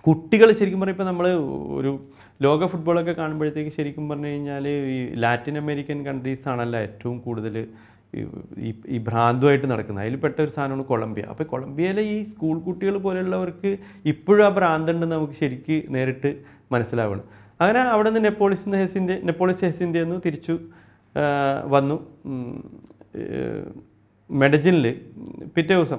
കുട്ടികൾ ശരിക്കും പറഞ്ഞാൽ ഇപ്പോൾ നമ്മൾ ഒരു ലോക ഫുട്ബോളൊക്കെ കാണുമ്പോഴത്തേക്ക് ശരിക്കും പറഞ്ഞു കഴിഞ്ഞാൽ ഈ ലാറ്റിൻ അമേരിക്കൻ കൺട്രീസ് ആണല്ലോ ഏറ്റവും കൂടുതൽ ഈ ഈ ഭ്രാന്തുമായിട്ട് നടക്കുന്നത് അതിൽ പെട്ട ഒരു സാധനമാണ് കൊളംബിയ അപ്പോൾ കൊളംബിയയിലെ ഈ സ്കൂൾ കുട്ടികൾ പോലെയുള്ളവർക്ക് ഇപ്പോഴും ആ ഭ്രാന്തുണ്ടെന്ന് നമുക്ക് ശരിക്ക് നേരിട്ട് മനസ്സിലാവണം അങ്ങനെ അവിടെ നിന്ന് നെപ്പോളിസ് ഹെസിൻ്റെ നെപ്പോളിസ് ഹെസിൻ്റെ നിന്ന് തിരിച്ചു ആ, വന്നു മെഡജിനിൽ പിറ്റേ ദിവസം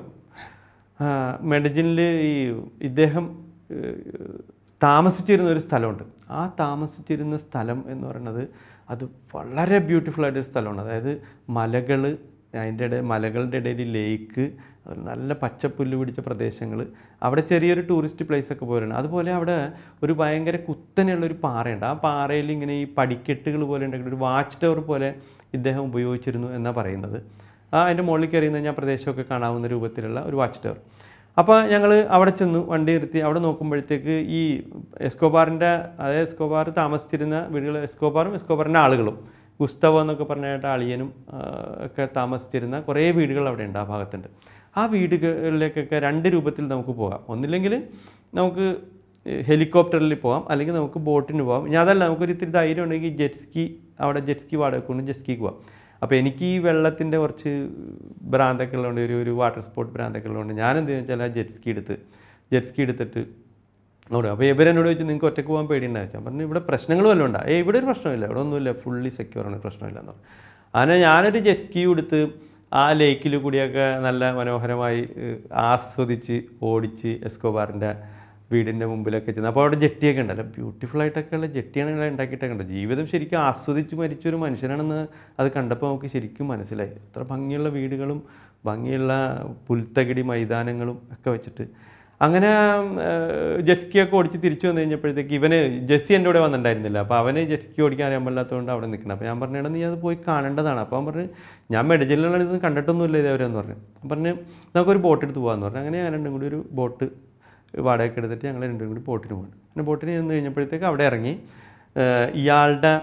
മെഡജിനിൽ ഈ ഇദ്ദേഹം ഏഹ്, താമസിച്ചിരുന്ന ഒരു സ്ഥലമുണ്ട് ആ താമസിച്ചിരുന്ന സ്ഥലം എന്ന് പറയുന്നത് അത് വളരെ ബ്യൂട്ടിഫുൾ ആയിട്ടൊരു സ്ഥലമാണ് അതായത് മലകൾ അതിൻ്റെ ഇടയിൽ മലകളുടെ ഇടയിൽ ലേക്ക് അതുപോലെ നല്ല പച്ചപ്പുല്ല് പിടിച്ച പ്രദേശങ്ങൾ അവിടെ ചെറിയൊരു ടൂറിസ്റ്റ് പ്ലേസ് ഒക്കെ പോലെയാണ് അതുപോലെ അവിടെ ഒരു ഭയങ്കര കുത്തനെയുള്ള ഒരു പാറയുണ്ട് ആ പാറയിൽ ഇങ്ങനെ ഈ പടിക്കെട്ടുകൾ പോലെ ഉണ്ടെങ്കിൽ ഒരു വാച്ച് ടവർ പോലെ ഇദ്ദേഹം ഉപയോഗിച്ചിരുന്നു എന്നാണ് പറയുന്നത് ആ അതിൻ്റെ മുകളിൽ കയറി നിന്ന് കഴിഞ്ഞാൽ പ്രദേശമൊക്കെ കാണാവുന്ന രൂപത്തിലുള്ള ഒരു വാച്ച് ടവർ അപ്പോൾ ഞങ്ങൾ അവിടെ ചെന്നു വണ്ടി നിർത്തി അവിടെ നോക്കുമ്പോഴത്തേക്ക് ഈ എസ്കോബാറിൻ്റെ അതായത് എസ്കോബാർ താമസിച്ചിരുന്ന വീടുകൾ എസ്കോബാറും എസ്കോബാറിൻ്റെ ആളുകളും ഗുസ്തവോ എന്നൊക്കെ പറഞ്ഞിട്ട് അളിയനും ആ, ഒക്കെ താമസിച്ചിരുന്ന കുറേ വീടുകൾ അവിടെ ഉണ്ട് ആ ഭാഗത്തുണ്ട് ആ വീടുകളിലേക്കൊക്കെ രണ്ട് രൂപത്തിൽ നമുക്ക് പോകാം ഒന്നില്ലെങ്കിൽ നമുക്ക് ഹെലികോപ്റ്ററിൽ പോകാം അല്ലെങ്കിൽ നമുക്ക് ബോട്ടിന് പോകാം ഇനി അതല്ല നമുക്കൊരു ഇത്തിരി ധൈര്യം ഉണ്ടെങ്കിൽ ജെറ്റ് സ്കി അവിടെ ജെറ്റ് സ്കി വാടക കൊണ്ട് ജെറ്റ് സ്കിക്ക് പോകാം അപ്പോൾ എനിക്ക് ഈ വെള്ളത്തിൻ്റെ കുറച്ച് ഭ്രാന്തൊക്കെ ഉള്ളതുകൊണ്ട് ഒരു ഒരു വാട്ടർ സ്പോർട്ട് ഭ്രാന്തൊക്കെ ഉള്ളതുകൊണ്ട് ഞാൻ എന്ത് വെച്ചാൽ ആ ജെറ്റ് സ്കി എടുത്ത് ജെറ്റ് സ്കി എടുത്തിട്ട് ഓടും അപ്പോൾ ഇവരെന്നോട് ചോദിച്ചു നിങ്ങൾക്ക് ഒറ്റയ്ക്ക് പോകാൻ പേടിയുണ്ടാവും ഞാൻ പറഞ്ഞു ഇവിടെ പ്രശ്നങ്ങൾ വല്ലതും ഉണ്ടാ ഏ ഇവിടെ ഒരു പ്രശ്നമില്ല ഇവിടെ ഒന്നുമില്ല ഫുള്ളി സെക്യൂർ ആണ് പ്രശ്നമില്ല എന്ന് പറഞ്ഞു അങ്ങനെ ഞാനൊരു ജെറ്റ് സ്കി എടുത്ത് ആ ലേക്കിൽ കൂടിയൊക്കെ നല്ല മനോഹരമായി ഏഹ്, ആസ്വദിച്ച് ഓടിച്ച് എസ്കോബാറിൻ്റെ വീടിൻ്റെ മുമ്പിലൊക്കെ ചെന്ന് അപ്പോൾ അവിടെ ജെട്ടിയൊക്കെ ഉണ്ടല്ലോ ബ്യൂട്ടിഫുൾ ആയിട്ടൊക്കെ ഉള്ള ജെട്ടിയാണ് ഇവിടെ ഉണ്ടാക്കിയിട്ടൊക്കെ ഉണ്ട് ജീവിതം ശരിക്കും ആസ്വദിച്ച് മരിച്ചൊരു മനുഷ്യനാണെന്ന് അത് കണ്ടപ്പോൾ നമുക്ക് ശരിക്കും മനസ്സിലായി എത്ര ഭംഗിയുള്ള വീടുകളും ഭംഗിയുള്ള പുൽത്തകിടി മൈതാനങ്ങളും ഒക്കെ വെച്ചിട്ട് അങ്ങനെ ജെറ്റ്സ്കി ഒക്കെ ഓടിച്ച് തിരിച്ചു വന്നു കഴിഞ്ഞപ്പോഴത്തേക്ക് ഇവന് ജെസ്സി എൻ്റെ കൂടെ വന്നിട്ടുണ്ടായിരുന്നില്ല അപ്പോൾ അവന് ജെറ്റ്സ്കി ഓടിക്കാൻ അറിയാൻ പാടില്ലാത്തതുകൊണ്ട് അവിടെ നിൽക്കണം അപ്പോൾ ഞാൻ പറഞ്ഞു നീ അത് പോയി കാണേണ്ടതാണ് അപ്പോൾ അവൻ പറഞ്ഞു ഞാൻ മെഡിജിലുള്ള ഇത് കണ്ടിട്ടൊന്നുമില്ല ഇതേവരെന്ന് പറഞ്ഞു അപ്പം പറഞ്ഞു നമുക്കൊരു ബോട്ട് എടുത്ത് പോകാമെന്ന് പറഞ്ഞു അങ്ങനെ ഞാൻ രണ്ടും കൂടി ഒരു ബോട്ട് വാടകയ്ക്ക് എടുത്തിട്ട് ഞങ്ങൾ രണ്ടും കൂടി ബോട്ടിന് പോകണം പിന്നെ ബോട്ടിന് ചെന്ന് കഴിഞ്ഞപ്പോഴത്തേക്ക് അവിടെ ഇറങ്ങി ഏഹ് ഇയാളുടെ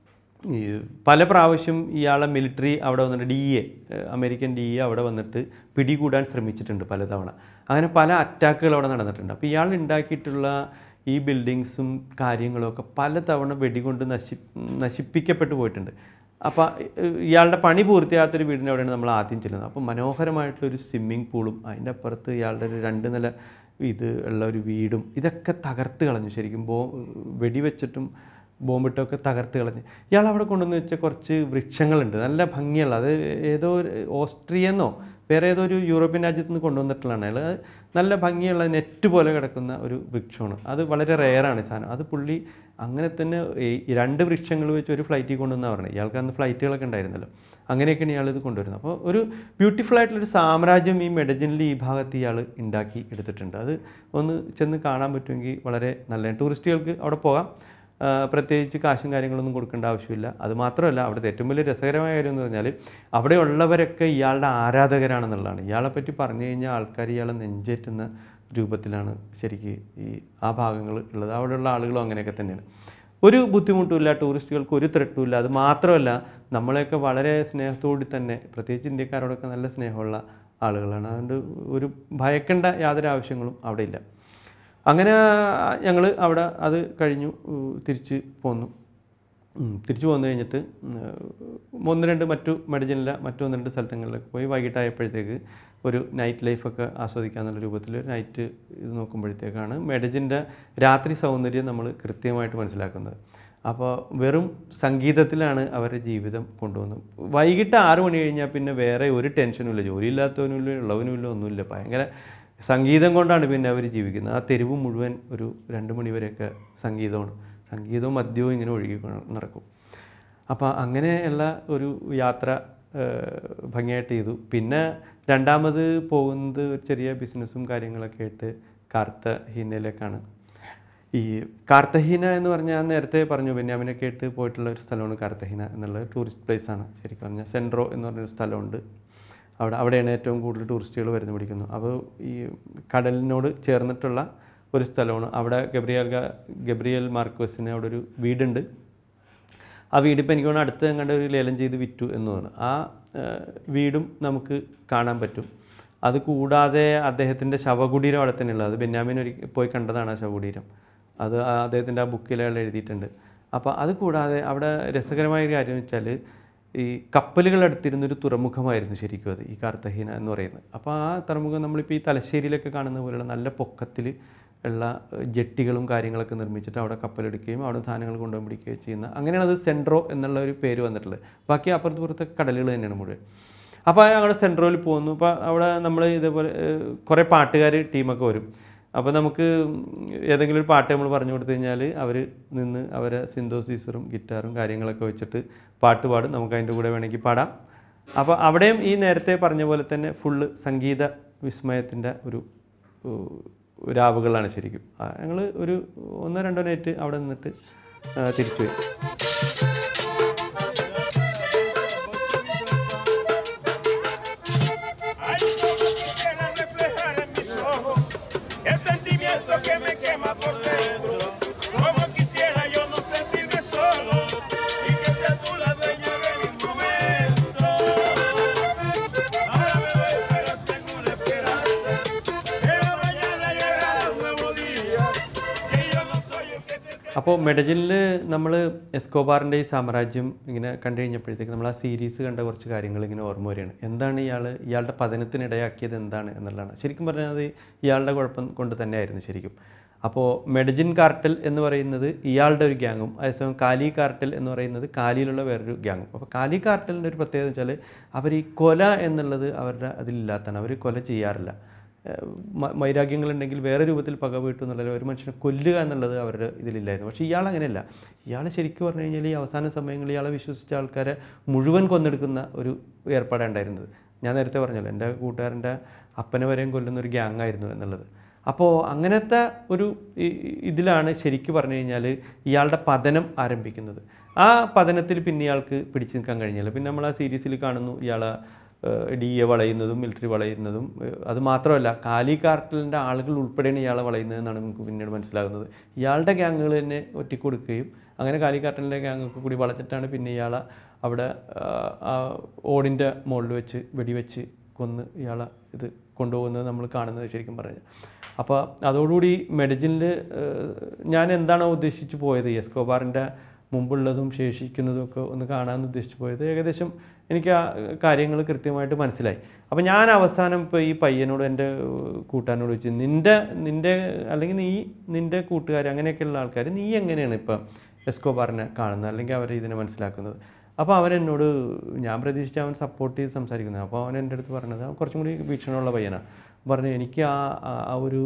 ഈ പല പ്രാവശ്യം ഇയാളെ മിലിറ്ററി അവിടെ വന്നിട്ട് D A American D A അവിടെ വന്നിട്ട് പിടികൂടാൻ ശ്രമിച്ചിട്ടുണ്ട് പലതവണ അങ്ങനെ പല അറ്റാക്കുകൾ അവിടെ നടന്നിട്ടുണ്ട് അപ്പോൾ ഇയാൾ ഉണ്ടാക്കിയിട്ടുള്ള ഈ ബിൽഡിങ്സും കാര്യങ്ങളൊക്കെ പലതവണ വെടികൊണ്ട് നശി നശിപ്പിക്കപ്പെട്ടു പോയിട്ടുണ്ട് അപ്പോൾ ഇയാളുടെ പണി പൂർത്തിയാകാത്തൊരു വീടിൻ്റെ അവിടെയാണ് നമ്മൾ ആദ്യം ചെല്ലുന്നത് അപ്പോൾ മനോഹരമായിട്ടുള്ളൊരു സ്വിമ്മിംഗ് പൂളും അതിൻ്റെ അപ്പുറത്ത് ഇയാളുടെ ഒരു രണ്ട് നില ഇത് ഉള്ള ഒരു വീടും ഇതൊക്കെ തകർത്ത് കളഞ്ഞു ശരിക്കും ബോ വെടിവെച്ചിട്ടും ബോംബിട്ടൊക്കെ തകർത്ത് കളഞ്ഞ് ഇയാൾ അവിടെ കൊണ്ടുവന്ന് വെച്ച കുറച്ച് വൃക്ഷങ്ങളുണ്ട് നല്ല ഭംഗിയുള്ള അത് ഏതോ ഒരു ഓസ്ട്രിയെന്നോ വേറെ ഏതോ ഒരു യൂറോപ്യൻ രാജ്യത്ത് നിന്ന് കൊണ്ടുവന്നിട്ടുള്ളതാണ് അയാൾ അത് നല്ല ഭംഗിയുള്ള നെറ്റ് പോലെ കിടക്കുന്ന ഒരു വൃക്ഷമാണ് അത് വളരെ റെയറാണ് ഈ സാധനം അത് പുള്ളി അങ്ങനെ തന്നെ ഈ രണ്ട് വൃക്ഷങ്ങൾ വെച്ച് ഒരു ഫ്ലൈറ്റിൽ കൊണ്ടുവന്നാണ് പറഞ്ഞത് ഇയാൾക്ക് അന്ന് ഫ്ലൈറ്റുകളൊക്കെ ഉണ്ടായിരുന്നല്ലോ അങ്ങനെയൊക്കെയാണ് ഇയാൾ ഇത് കൊണ്ടുവരുന്നത് അപ്പോൾ ഒരു ബ്യൂട്ടിഫുൾ ആയിട്ടുള്ളൊരു സാമ്രാജ്യം ഈ മെഡജിനിൽ ഈ ഭാഗത്ത് ഇയാൾ ഉണ്ടാക്കി എടുത്തിട്ടുണ്ട് അത് ഒന്ന് ചെന്ന് കാണാൻ പറ്റുമെങ്കിൽ വളരെ നല്ല ടൂറിസ്റ്റുകൾക്ക് അവിടെ പോകാം ആ, പ്രത്യേകിച്ച് കാശും കാര്യങ്ങളൊന്നും കൊടുക്കേണ്ട ആവശ്യമില്ല അത് മാത്രമല്ല അവിടുത്തെ ഏറ്റവും വലിയ രസകരമായ കാര്യം എന്ന് പറഞ്ഞാൽ അവിടെ ഉള്ളവരൊക്കെ ഇയാളുടെ ആരാധകരാണെന്നുള്ളതാണ് ഇയാളെ പറ്റി പറഞ്ഞു കഴിഞ്ഞാൽ ആൾക്കാർ ഇയാളെ നെഞ്ചേറ്റുന്ന രൂപത്തിലാണ് ശരിക്ക് ഈ ആ ഭാഗങ്ങൾ ഉള്ളത് അവിടെയുള്ള ആളുകളും അങ്ങനെയൊക്കെ തന്നെയാണ് ഒരു ബുദ്ധിമുട്ടുമില്ല ടൂറിസ്റ്റുകൾക്ക് ഒരു ത്രെട്ടും ഇല്ല അത് മാത്രമല്ല നമ്മളെയൊക്കെ വളരെ സ്നേഹത്തോടെ തന്നെ പ്രത്യേകിച്ച് ഇന്ത്യക്കാരോടൊക്കെ നല്ല സ്നേഹമുള്ള ആളുകളാണ് അതുകൊണ്ട് ഒരു ഭയക്കേണ്ട യാതൊരു ആവശ്യങ്ങളും അവിടെ ഇല്ല അങ്ങനെ ഞങ്ങൾ അവിടെ അത് കഴിഞ്ഞു ഉം, തിരിച്ച് പോന്നു ഉം, തിരിച്ചു പോന്നു കഴിഞ്ഞിട്ട് ഉം, ഒന്ന് രണ്ട് മറ്റു മെഡിജിനിലെ മറ്റു ഒന്ന് രണ്ട് സ്ഥലങ്ങളിലൊക്കെ പോയി വൈകിട്ടായപ്പോഴത്തേക്ക് ഒരു നൈറ്റ് ലൈഫൊക്കെ ആസ്വദിക്കാന്നുള്ള രൂപത്തിൽ ഒരു നൈറ്റ് ഇത് നോക്കുമ്പോഴത്തേക്കാണ് മെഡജിൻ്റെ രാത്രി സൗന്ദര്യം നമ്മൾ കൃത്യമായിട്ട് മനസ്സിലാക്കുന്നത് അപ്പോൾ വെറും സംഗീതത്തിലാണ് അവരുടെ ജീവിതം കൊണ്ടുവന്നത് വൈകിട്ട് ആറ് മണി കഴിഞ്ഞാൽ പിന്നെ വേറെ ഒരു ടെൻഷനും ഇല്ല ജോലിയില്ലാത്തവനുമില്ല ഉള്ളവനുമില്ല ഒന്നുമില്ല ഭയങ്കര സംഗീതം കൊണ്ടാണ് പിന്നെ അവർ ജീവിക്കുന്നത് ആ തെരുവ് മുഴുവൻ ഒരു രണ്ട് മണി വരെയൊക്കെ സംഗീതമാണ് സംഗീതവും മദ്യവും ഇങ്ങനെ ഒഴുകി കൊ- നടക്കും അപ്പോൾ അങ്ങനെയുള്ള ഒരു യാത്ര ഏഹ്, ഭംഗിയായിട്ട് ചെയ്തു പിന്നെ രണ്ടാമത് പോകുന്നത് ഒരു ചെറിയ ബിസിനസ്സും കാര്യങ്ങളൊക്കെ ആയിട്ട് കാർത്തഹീനയിലേക്കാണ് ഈ കാർത്തഹീന എന്ന് പറഞ്ഞാൽ ഞാൻ നേരത്തെ പറഞ്ഞു ബെന്യാമിനൊക്കെ ആയിട്ട് പോയിട്ടുള്ള ഒരു സ്ഥലമാണ് കാർത്തഹീന എന്നുള്ള ടൂറിസ്റ്റ് പ്ലേസ് ആണ് ശരിക്കും പറഞ്ഞാൽ സെൻട്രോ എന്ന് പറഞ്ഞൊരു സ്ഥലമുണ്ട് അവിടെ അവിടെയാണ് ഏറ്റവും കൂടുതൽ ടൂറിസ്റ്റുകൾ വരുന്നു പിടിക്കുന്നു അപ്പോൾ ഈ കടലിനോട് ചേർന്നിട്ടുള്ള ഒരു സ്ഥലമാണ് അവിടെ ഗബ്രിയൽ ഗ- ഗബ്രിയൽ മാർക്കോസിന് അവിടെ ഒരു വീടുണ്ട് ആ വീട് ഇപ്പോൾ എനിക്ക് തോന്നുന്നു അടുത്ത് എങ്ങാണ്ട് ഒരു ലേലം ചെയ്ത് വിറ്റു എന്ന് തോന്നുന്നു ആ ആ, വീടും നമുക്ക് കാണാൻ പറ്റും അത് കൂടാതെ അദ്ദേഹത്തിൻ്റെ ശവകുടീരം അവിടെ തന്നെയുള്ളത് അത് ബെന്യാമിൻ ഒരു പോയി കണ്ടതാണ് ആ ശവകുടീരം അത് ആ അദ്ദേഹത്തിൻ്റെ ആ ബുക്കിൽ അയാൾ എഴുതിയിട്ടുണ്ട് അപ്പോൾ അത് കൂടാതെ അവിടെ രസകരമായ ഒരു കാര്യം എന്ന് വെച്ചാൽ ഈ കപ്പലുകൾ അടുത്തിരുന്നൊരു തുറമുഖമായിരുന്നു ശരിക്കും അത് ഈ കാർത്തഹീന എന്ന് പറയുന്നത് അപ്പോൾ ആ തുറമുഖം നമ്മളിപ്പോൾ ഈ തലശ്ശേരിയിലൊക്കെ കാണുന്ന പോലെയുള്ള നല്ല പൊക്കത്തിൽ ഉള്ള ഏഹ്, ജെട്ടികളും കാര്യങ്ങളൊക്കെ നിർമ്മിച്ചിട്ട് അവിടെ കപ്പലെടുക്കുകയും അവിടെ സാധനങ്ങൾ കൊണ്ടുപോയി പിടിക്കുകയും ചെയ്യുന്ന അങ്ങനെയാണ് അത് സെൻട്രോ എന്നുള്ള ഒരു പേര് വന്നിട്ടുള്ളത് ബാക്കി അപ്പുറത്ത് പുറത്തെ കടലുകൾ തന്നെയാണ് മുഴുവൻ അപ്പോൾ ഞങ്ങൾ സെൻട്രോയിൽ പോകുന്നു അപ്പോൾ അവിടെ നമ്മൾ ഇതേപോലെ ഏഹ്, കുറേ പാട്ടുകാർ ടീമൊക്കെ വരും അപ്പോൾ നമുക്ക് ഏതെങ്കിലും ഒരു പാട്ട് നമ്മൾ പറഞ്ഞു കൊടുത്തു കഴിഞ്ഞാൽ അവർ നിന്ന് അവരെ സിന്തോസീസറും ഗിറ്റാറും കാര്യങ്ങളൊക്കെ വെച്ചിട്ട് പാട്ട് പാടും നമുക്ക് അതിൻ്റെ കൂടെ വേണമെങ്കിൽ പാടാം അപ്പോൾ അവിടെയും ഈ നേരത്തെ പറഞ്ഞ പോലെ തന്നെ ഫുള്ള് സംഗീത വിസ്മയത്തിൻ്റെ ഒരു ഏഹ്, രാവുകളാണ് ശരിക്കും ഞങ്ങൾ ഒരു ഒന്നോ രണ്ടോ നൈറ്റ് അവിടെ നിന്നിട്ട് ആ, തിരിച്ചു പോയി Ay, como quisiera reflejar en mis ojos el sentimiento que me quema por dentro. Como quisiera yo no sentirme solo y que seas tú la dueña de mis momentos. Ahora me voy, pero tengo una esperanza. Pero mañana llegará un nuevo día que yo no soy el que te അപ്പോൾ മെഡജിനിൽ നമ്മൾ എസ്കോബാറിൻ്റെ ഈ സാമ്രാജ്യം ഇങ്ങനെ കണ്ടു കഴിഞ്ഞപ്പോഴത്തേക്ക് നമ്മൾ ആ series കണ്ട കുറച്ച് കാര്യങ്ങൾ ഇങ്ങനെ ഓർമ്മ വരികയാണ് എന്താണ് ഇയാൾ ഇയാളുടെ പതനത്തിനിടയാക്കിയത് എന്താണ് എന്നുള്ളതാണ് ശരിക്കും പറഞ്ഞാൽ അത് ഇയാളുടെ കുഴപ്പം കൊണ്ട് തന്നെയായിരുന്നു ശരിക്കും അപ്പോൾ മെഡജിൻ കാർട്ടൽ എന്ന് പറയുന്നത് ഇയാളുടെ ഒരു ഗ്യാങ്ങും അതേസമയം കാലി കാർട്ടൽ എന്ന് പറയുന്നത് കാലിയിലുള്ള വേറൊരു ഗ്യാങ്ങും അപ്പോൾ കാലി കാർട്ടലിൻ്റെ ഒരു പ്രത്യേകത വെച്ചാൽ അവർ ഈ കൊല എന്നുള്ളത് അവരുടെ അതിലില്ലാത്തതാണ് അവർ കൊല ചെയ്യാറില്ല ഏഹ് മ- വൈരാഗ്യങ്ങളുണ്ടെങ്കിൽ വേറെ രൂപത്തിൽ പക വീട്ടും എന്നുള്ളത് ഒരു മനുഷ്യനെ കൊല്ലുക എന്നുള്ളത് അവരുടെ ഇതിലില്ലായിരുന്നു പക്ഷേ ഇയാൾ അങ്ങനെയല്ല ഇയാൾ ശരിക്കും പറഞ്ഞു കഴിഞ്ഞാൽ ഈ അവസാന സമയങ്ങളിൽ ഇയാളെ വിശ്വസിച്ച ആൾക്കാരെ മുഴുവൻ കൊന്നെടുക്കുന്ന ഒരു ഏർപ്പാടാണ് ഉണ്ടായിരുന്നത് ഞാൻ നേരത്തെ പറഞ്ഞല്ലോ എൻ്റെ കൂട്ടുകാരൻ്റെ അപ്പനെ വരെയും കൊല്ലുന്ന ഒരു ഗ്യാങ് ആയിരുന്നു എന്നുള്ളത് അപ്പോൾ അങ്ങനത്തെ ഒരു ഇ- ഇതിലാണ് ശരിക്കും പറഞ്ഞു കഴിഞ്ഞാൽ ഇയാളുടെ പതനം ആരംഭിക്കുന്നത് ആ പതനത്തിൽ പിന്നെ ഇയാൾക്ക് പിടിച്ചു നിൽക്കാൻ കഴിഞ്ഞില്ല പിന്നെ നമ്മൾ ആ സീരീസിൽ കാണുന്നു ഇയാളെ ഡി എ വളയുന്നതും മിലിറ്ററി വളയുന്നതും ഏഹ് അത് മാത്രമല്ല കാലി കാർട്ടലിൻ്റെ ആളുകൾ ഉൾപ്പെടെയാണ് ഇയാളെ വളയുന്നതെന്നാണ് നമുക്ക് പിന്നീട് മനസ്സിലാകുന്നത് ഇയാളുടെ ഗ്യാങ്ങുകൾ തന്നെ ഒറ്റിക്കൊടുക്കുകയും അങ്ങനെ കാലി കാർട്ടലിൻ്റെ ഗ്യാങ്ങൊക്കെ കൂടി വളച്ചിട്ടാണ് പിന്നെ ഇയാളെ അവിടെ ആഹ്, ആ ഓടിൻ്റെ മുകളിൽ വെച്ച് വെടിവെച്ച് കൊന്ന് ഇയാളെ ഇത് കൊണ്ടുപോകുന്നത് നമ്മൾ കാണുന്നത് ശരിക്കും പറഞ്ഞു അപ്പോൾ അതോടുകൂടി മെഡിജിനിൽ ഞാൻ എന്താണോ ഉദ്ദേശിച്ച് പോയത് എസ്കോബാറിൻ്റെ മുമ്പുള്ളതും ശേഷിക്കുന്നതും ഒക്കെ ഒന്ന് കാണാമെന്ന് ഉദ്ദേശിച്ച് പോയത് ഏകദേശം എനിക്ക് ആ കാര്യങ്ങൾ കൃത്യമായിട്ട് മനസ്സിലായി അപ്പോൾ ഞാൻ അവസാനം ഇപ്പോൾ ഈ പയ്യനോട് എൻ്റെ കൂട്ടാനോട് ചോദിച്ചു നിൻ്റെ നിൻ്റെ അല്ലെങ്കിൽ നീ നിൻ്റെ കൂട്ടുകാർ അങ്ങനെയൊക്കെയുള്ള ആൾക്കാർ നീ എങ്ങനെയാണ് ഇപ്പം എസ്കോബാറിനെ കാണുന്നത് അല്ലെങ്കിൽ അവർ ഇതിനെ മനസ്സിലാക്കുന്നത് അപ്പോൾ അവൻ എന്നോട് ഞാൻ പ്രതീക്ഷിച്ച അവൻ സപ്പോർട്ട് ചെയ്ത് സംസാരിക്കുന്നത് അപ്പോൾ അവൻ എൻ്റെ അടുത്ത് പറഞ്ഞത് അവൻ കുറച്ചും കൂടി വീക്ഷണമുള്ള പയ്യനാണ് പറഞ്ഞു എനിക്ക് ആ ആ- ആ ഒരു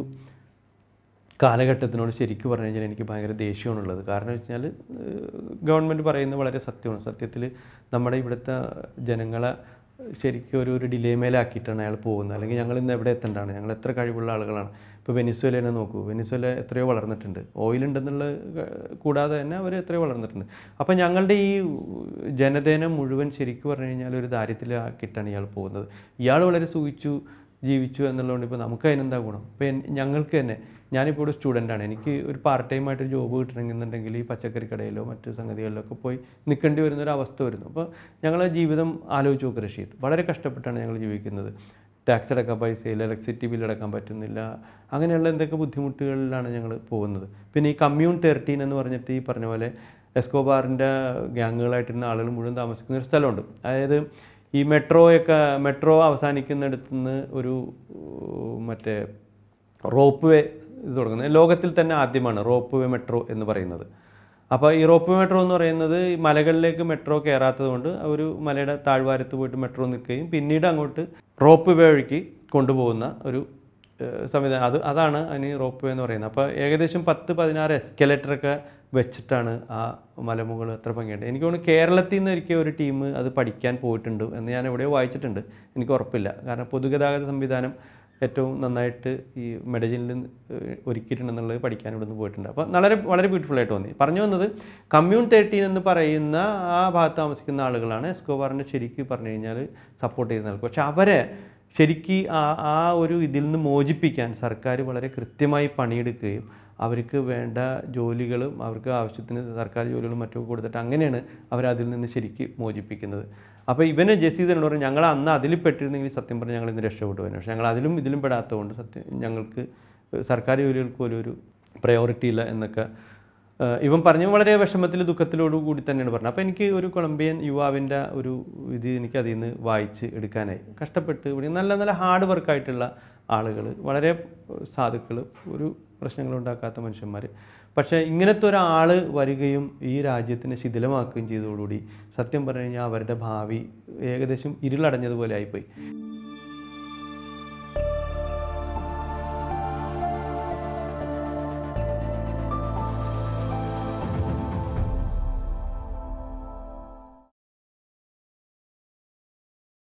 കാലഘട്ടത്തിനോട് ശരിക്കും പറഞ്ഞു കഴിഞ്ഞാൽ എനിക്ക് ഭയങ്കര ദേഷ്യമാണുള്ളത് കാരണം വെച്ച് കഴിഞ്ഞാൽ ഗവൺമെൻറ് പറയുന്നത് വളരെ സത്യമാണ് സത്യത്തിൽ നമ്മുടെ ഇവിടുത്തെ ജനങ്ങളെ ശരിക്കും ഒരു ഒരു ഡിലേമേലാക്കിയിട്ടാണ് അയാൾ പോകുന്നത് അല്ലെങ്കിൽ ഞങ്ങൾ ഇന്ന് എവിടെ എത്തേണ്ടതാണ് ഞങ്ങൾ എത്ര കഴിവുള്ള ആളുകളാണ് ഇപ്പോൾ വെനിസ്വേലനെ നോക്കൂ വെനിസ്വേല എത്രയോ വളർന്നിട്ടുണ്ട് ഓയിൽ ഉണ്ടെന്നുള്ള ക- കൂടാതെ തന്നെ അവർ എത്രയോ വളർന്നിട്ടുണ്ട് അപ്പോൾ ഞങ്ങളുടെ ഈ ജനതേനെ മുഴുവൻ ശരിക്കും പറഞ്ഞു കഴിഞ്ഞാൽ ഒരു ദാരിദ്ര്യത്തിലാക്കിയിട്ടാണ് ഇയാൾ പോകുന്നത് ഇയാൾ വളരെ സൂഹിച്ചു ജീവിച്ചു എന്നുള്ളതുകൊണ്ട് ഇപ്പോൾ നമുക്ക് അതിനെന്താ ഗുണം ഇപ്പോൾ എൻ- ഞങ്ങൾക്ക് തന്നെ ഞാനിപ്പോൾ ഒരു സ്റ്റുഡൻ്റാണ് എനിക്ക് ഒരു പാർട്ട് ടൈം ആയിട്ട് ജോബ് കിട്ടണമെന്നുണ്ടെങ്കിൽ ഈ പച്ചക്കറി കടയിലോ മറ്റു സംഗതികളിലൊക്കെ പോയി നിൽക്കേണ്ടി വരുന്ന ഒരു അവസ്ഥ വരുന്നു അപ്പോൾ ഞങ്ങളെ ജീവിതം ആലോചിച്ച് നോക്ക് റഷീദ് വളരെ കഷ്ടപ്പെട്ടാണ് ഞങ്ങൾ ജീവിക്കുന്നത് ടാക്സ് അടക്കാൻ പൈസയില്ല ഇലക്ട്രിസിറ്റി ബില്ല് അടക്കാൻ പറ്റുന്നില്ല അങ്ങനെയുള്ള എന്തൊക്കെ ബുദ്ധിമുട്ടുകളിലാണ് ഞങ്ങൾ പോകുന്നത് പിന്നെ ഈ കമ്മ്യൂൺ തെർട്ടീൻ എന്ന് പറഞ്ഞിട്ട് ഈ പറഞ്ഞ പോലെ എസ്കോബാറിൻ്റെ ഗ്യാങ്ങുകളായിട്ടിരുന്ന ആളുകൾ മുഴുവൻ താമസിക്കുന്ന ഒരു സ്ഥലമുണ്ട് അതായത് ഈ മെട്രോയൊക്കെ മെട്രോ അവസാനിക്കുന്നിടത്ത് നിന്ന് ഒരു ഉം, മറ്റേ റോപ്പ് വേ ഇത് തുടങ്ങുന്നത് ലോകത്തിൽ തന്നെ ആദ്യമാണ് റോപ്പ് വേ മെട്രോ എന്ന് പറയുന്നത് അപ്പോൾ ഈ റോപ്പ് വേ മെട്രോ എന്ന് പറയുന്നത് ഈ മലകളിലേക്ക് മെട്രോ കയറാത്തത് കൊണ്ട് ഒരു മലയുടെ താഴ്വാരത്ത് പോയിട്ട് മെട്രോ നിൽക്കുകയും പിന്നീട് അങ്ങോട്ട് റോപ്പ് വേ വഴിക്ക് കൊണ്ടുപോകുന്ന ഒരു ഏഹ്, സംവിധാനം അത് അതാണ് അതിന് റോപ്പ് വേ എന്ന് പറയുന്നത് അപ്പോൾ ഏകദേശം പത്ത് പതിനാറ് എസ്കലേറ്ററൊക്കെ വെച്ചിട്ടാണ് ആ മലമുകൾ എത്ര ഭംഗിയുണ്ട് എനിക്ക് തോന്നുന്നു കേരളത്തിൽ നിന്ന് ഒരിക്കൽ ഒരു ടീം അത് പഠിക്കാൻ പോയിട്ടുണ്ട് എന്ന് ഞാൻ എവിടെയോ വായിച്ചിട്ടുണ്ട് എനിക്ക് ഉറപ്പില്ല കാരണം പൊതുഗതാഗത സംവിധാനം ഏറ്റവും നന്നായിട്ട് ഈ മെഡജിനിൽ ഒരുക്കിയിട്ടുണ്ടെന്നുള്ളത് പഠിക്കാൻ ഇവിടെ നിന്ന് പോയിട്ടുണ്ട് അപ്പോൾ വളരെ വളരെ ബ്യൂട്ടിഫുൾ ആയിട്ട് തോന്നി പറഞ്ഞു വന്നത് കമ്മ്യൂൺ തേർട്ടീൻ എന്ന് പറയുന്ന ആ ഭാഗത്ത് താമസിക്കുന്ന ആളുകളാണ് എസ്കോബാറിനെ ശരിക്കും പറഞ്ഞു കഴിഞ്ഞാൽ സപ്പോർട്ട് ചെയ്യുന്ന ആൾക്ക് പക്ഷെ അവരെ ശരിക്ക് ആ ആ ഒരു ഇതിൽ നിന്ന് മോചിപ്പിക്കാൻ സർക്കാർ വളരെ കൃത്യമായി പണിയെടുക്കുകയും അവർക്ക് വേണ്ട ജോലികളും അവർക്ക് ആവശ്യത്തിന് സർക്കാർ ജോലികളും മറ്റും കൊടുത്തിട്ട് അങ്ങനെയാണ് അവർ അതിൽ നിന്ന് ശരിക്ക് മോചിപ്പിക്കുന്നത് അപ്പോൾ ഇവന് ജസീദനോട് പറഞ്ഞു ഞങ്ങൾ അന്ന് അതിൽ പെട്ടിരുന്നെങ്കിൽ സത്യം പറഞ്ഞാൽ ഞങ്ങൾ ഇന്ന് രക്ഷപ്പെടുവാനും പക്ഷേ ഞങ്ങൾ അതിലും ഇതിലും പെടാത്തതുകൊണ്ട് സത്യം ഞങ്ങൾക്ക് സർക്കാർ ജോലികൾക്ക് പോലും ഒരു പ്രയോറിറ്റി ഇല്ല എന്നൊക്കെ ഏഹ് ഇവൻ പറഞ്ഞ വളരെ വിഷമത്തിൽ ദുഃഖത്തിലോടു കൂടി തന്നെയാണ് പറഞ്ഞത് അപ്പോൾ എനിക്ക് ഒരു കൊളംബിയൻ യുവാവിൻ്റെ ഒരു ഇത് എനിക്ക് അതിൽ നിന്ന് വായിച്ച് എടുക്കാനായി കഷ്ടപ്പെട്ട് ഇവിടെ നല്ല നല്ല ഹാർഡ് വർക്കായിട്ടുള്ള ആളുകൾ വളരെ സാധുക്കൾ ഒരു പ്രശ്നങ്ങളും ഉണ്ടാക്കാത്ത മനുഷ്യന്മാർ പക്ഷേ ഇങ്ങനത്തെ ഒരാൾ വരികയും ഈ രാജ്യത്തിനെ ശിഥിലമാക്കുകയും ചെയ്തതോടുകൂടി സത്യം പറഞ്ഞു കഴിഞ്ഞാൽ അവരുടെ ഭാവി ഏകദേശം ഇരുളടഞ്ഞതുപോലെ ആയിപ്പോയി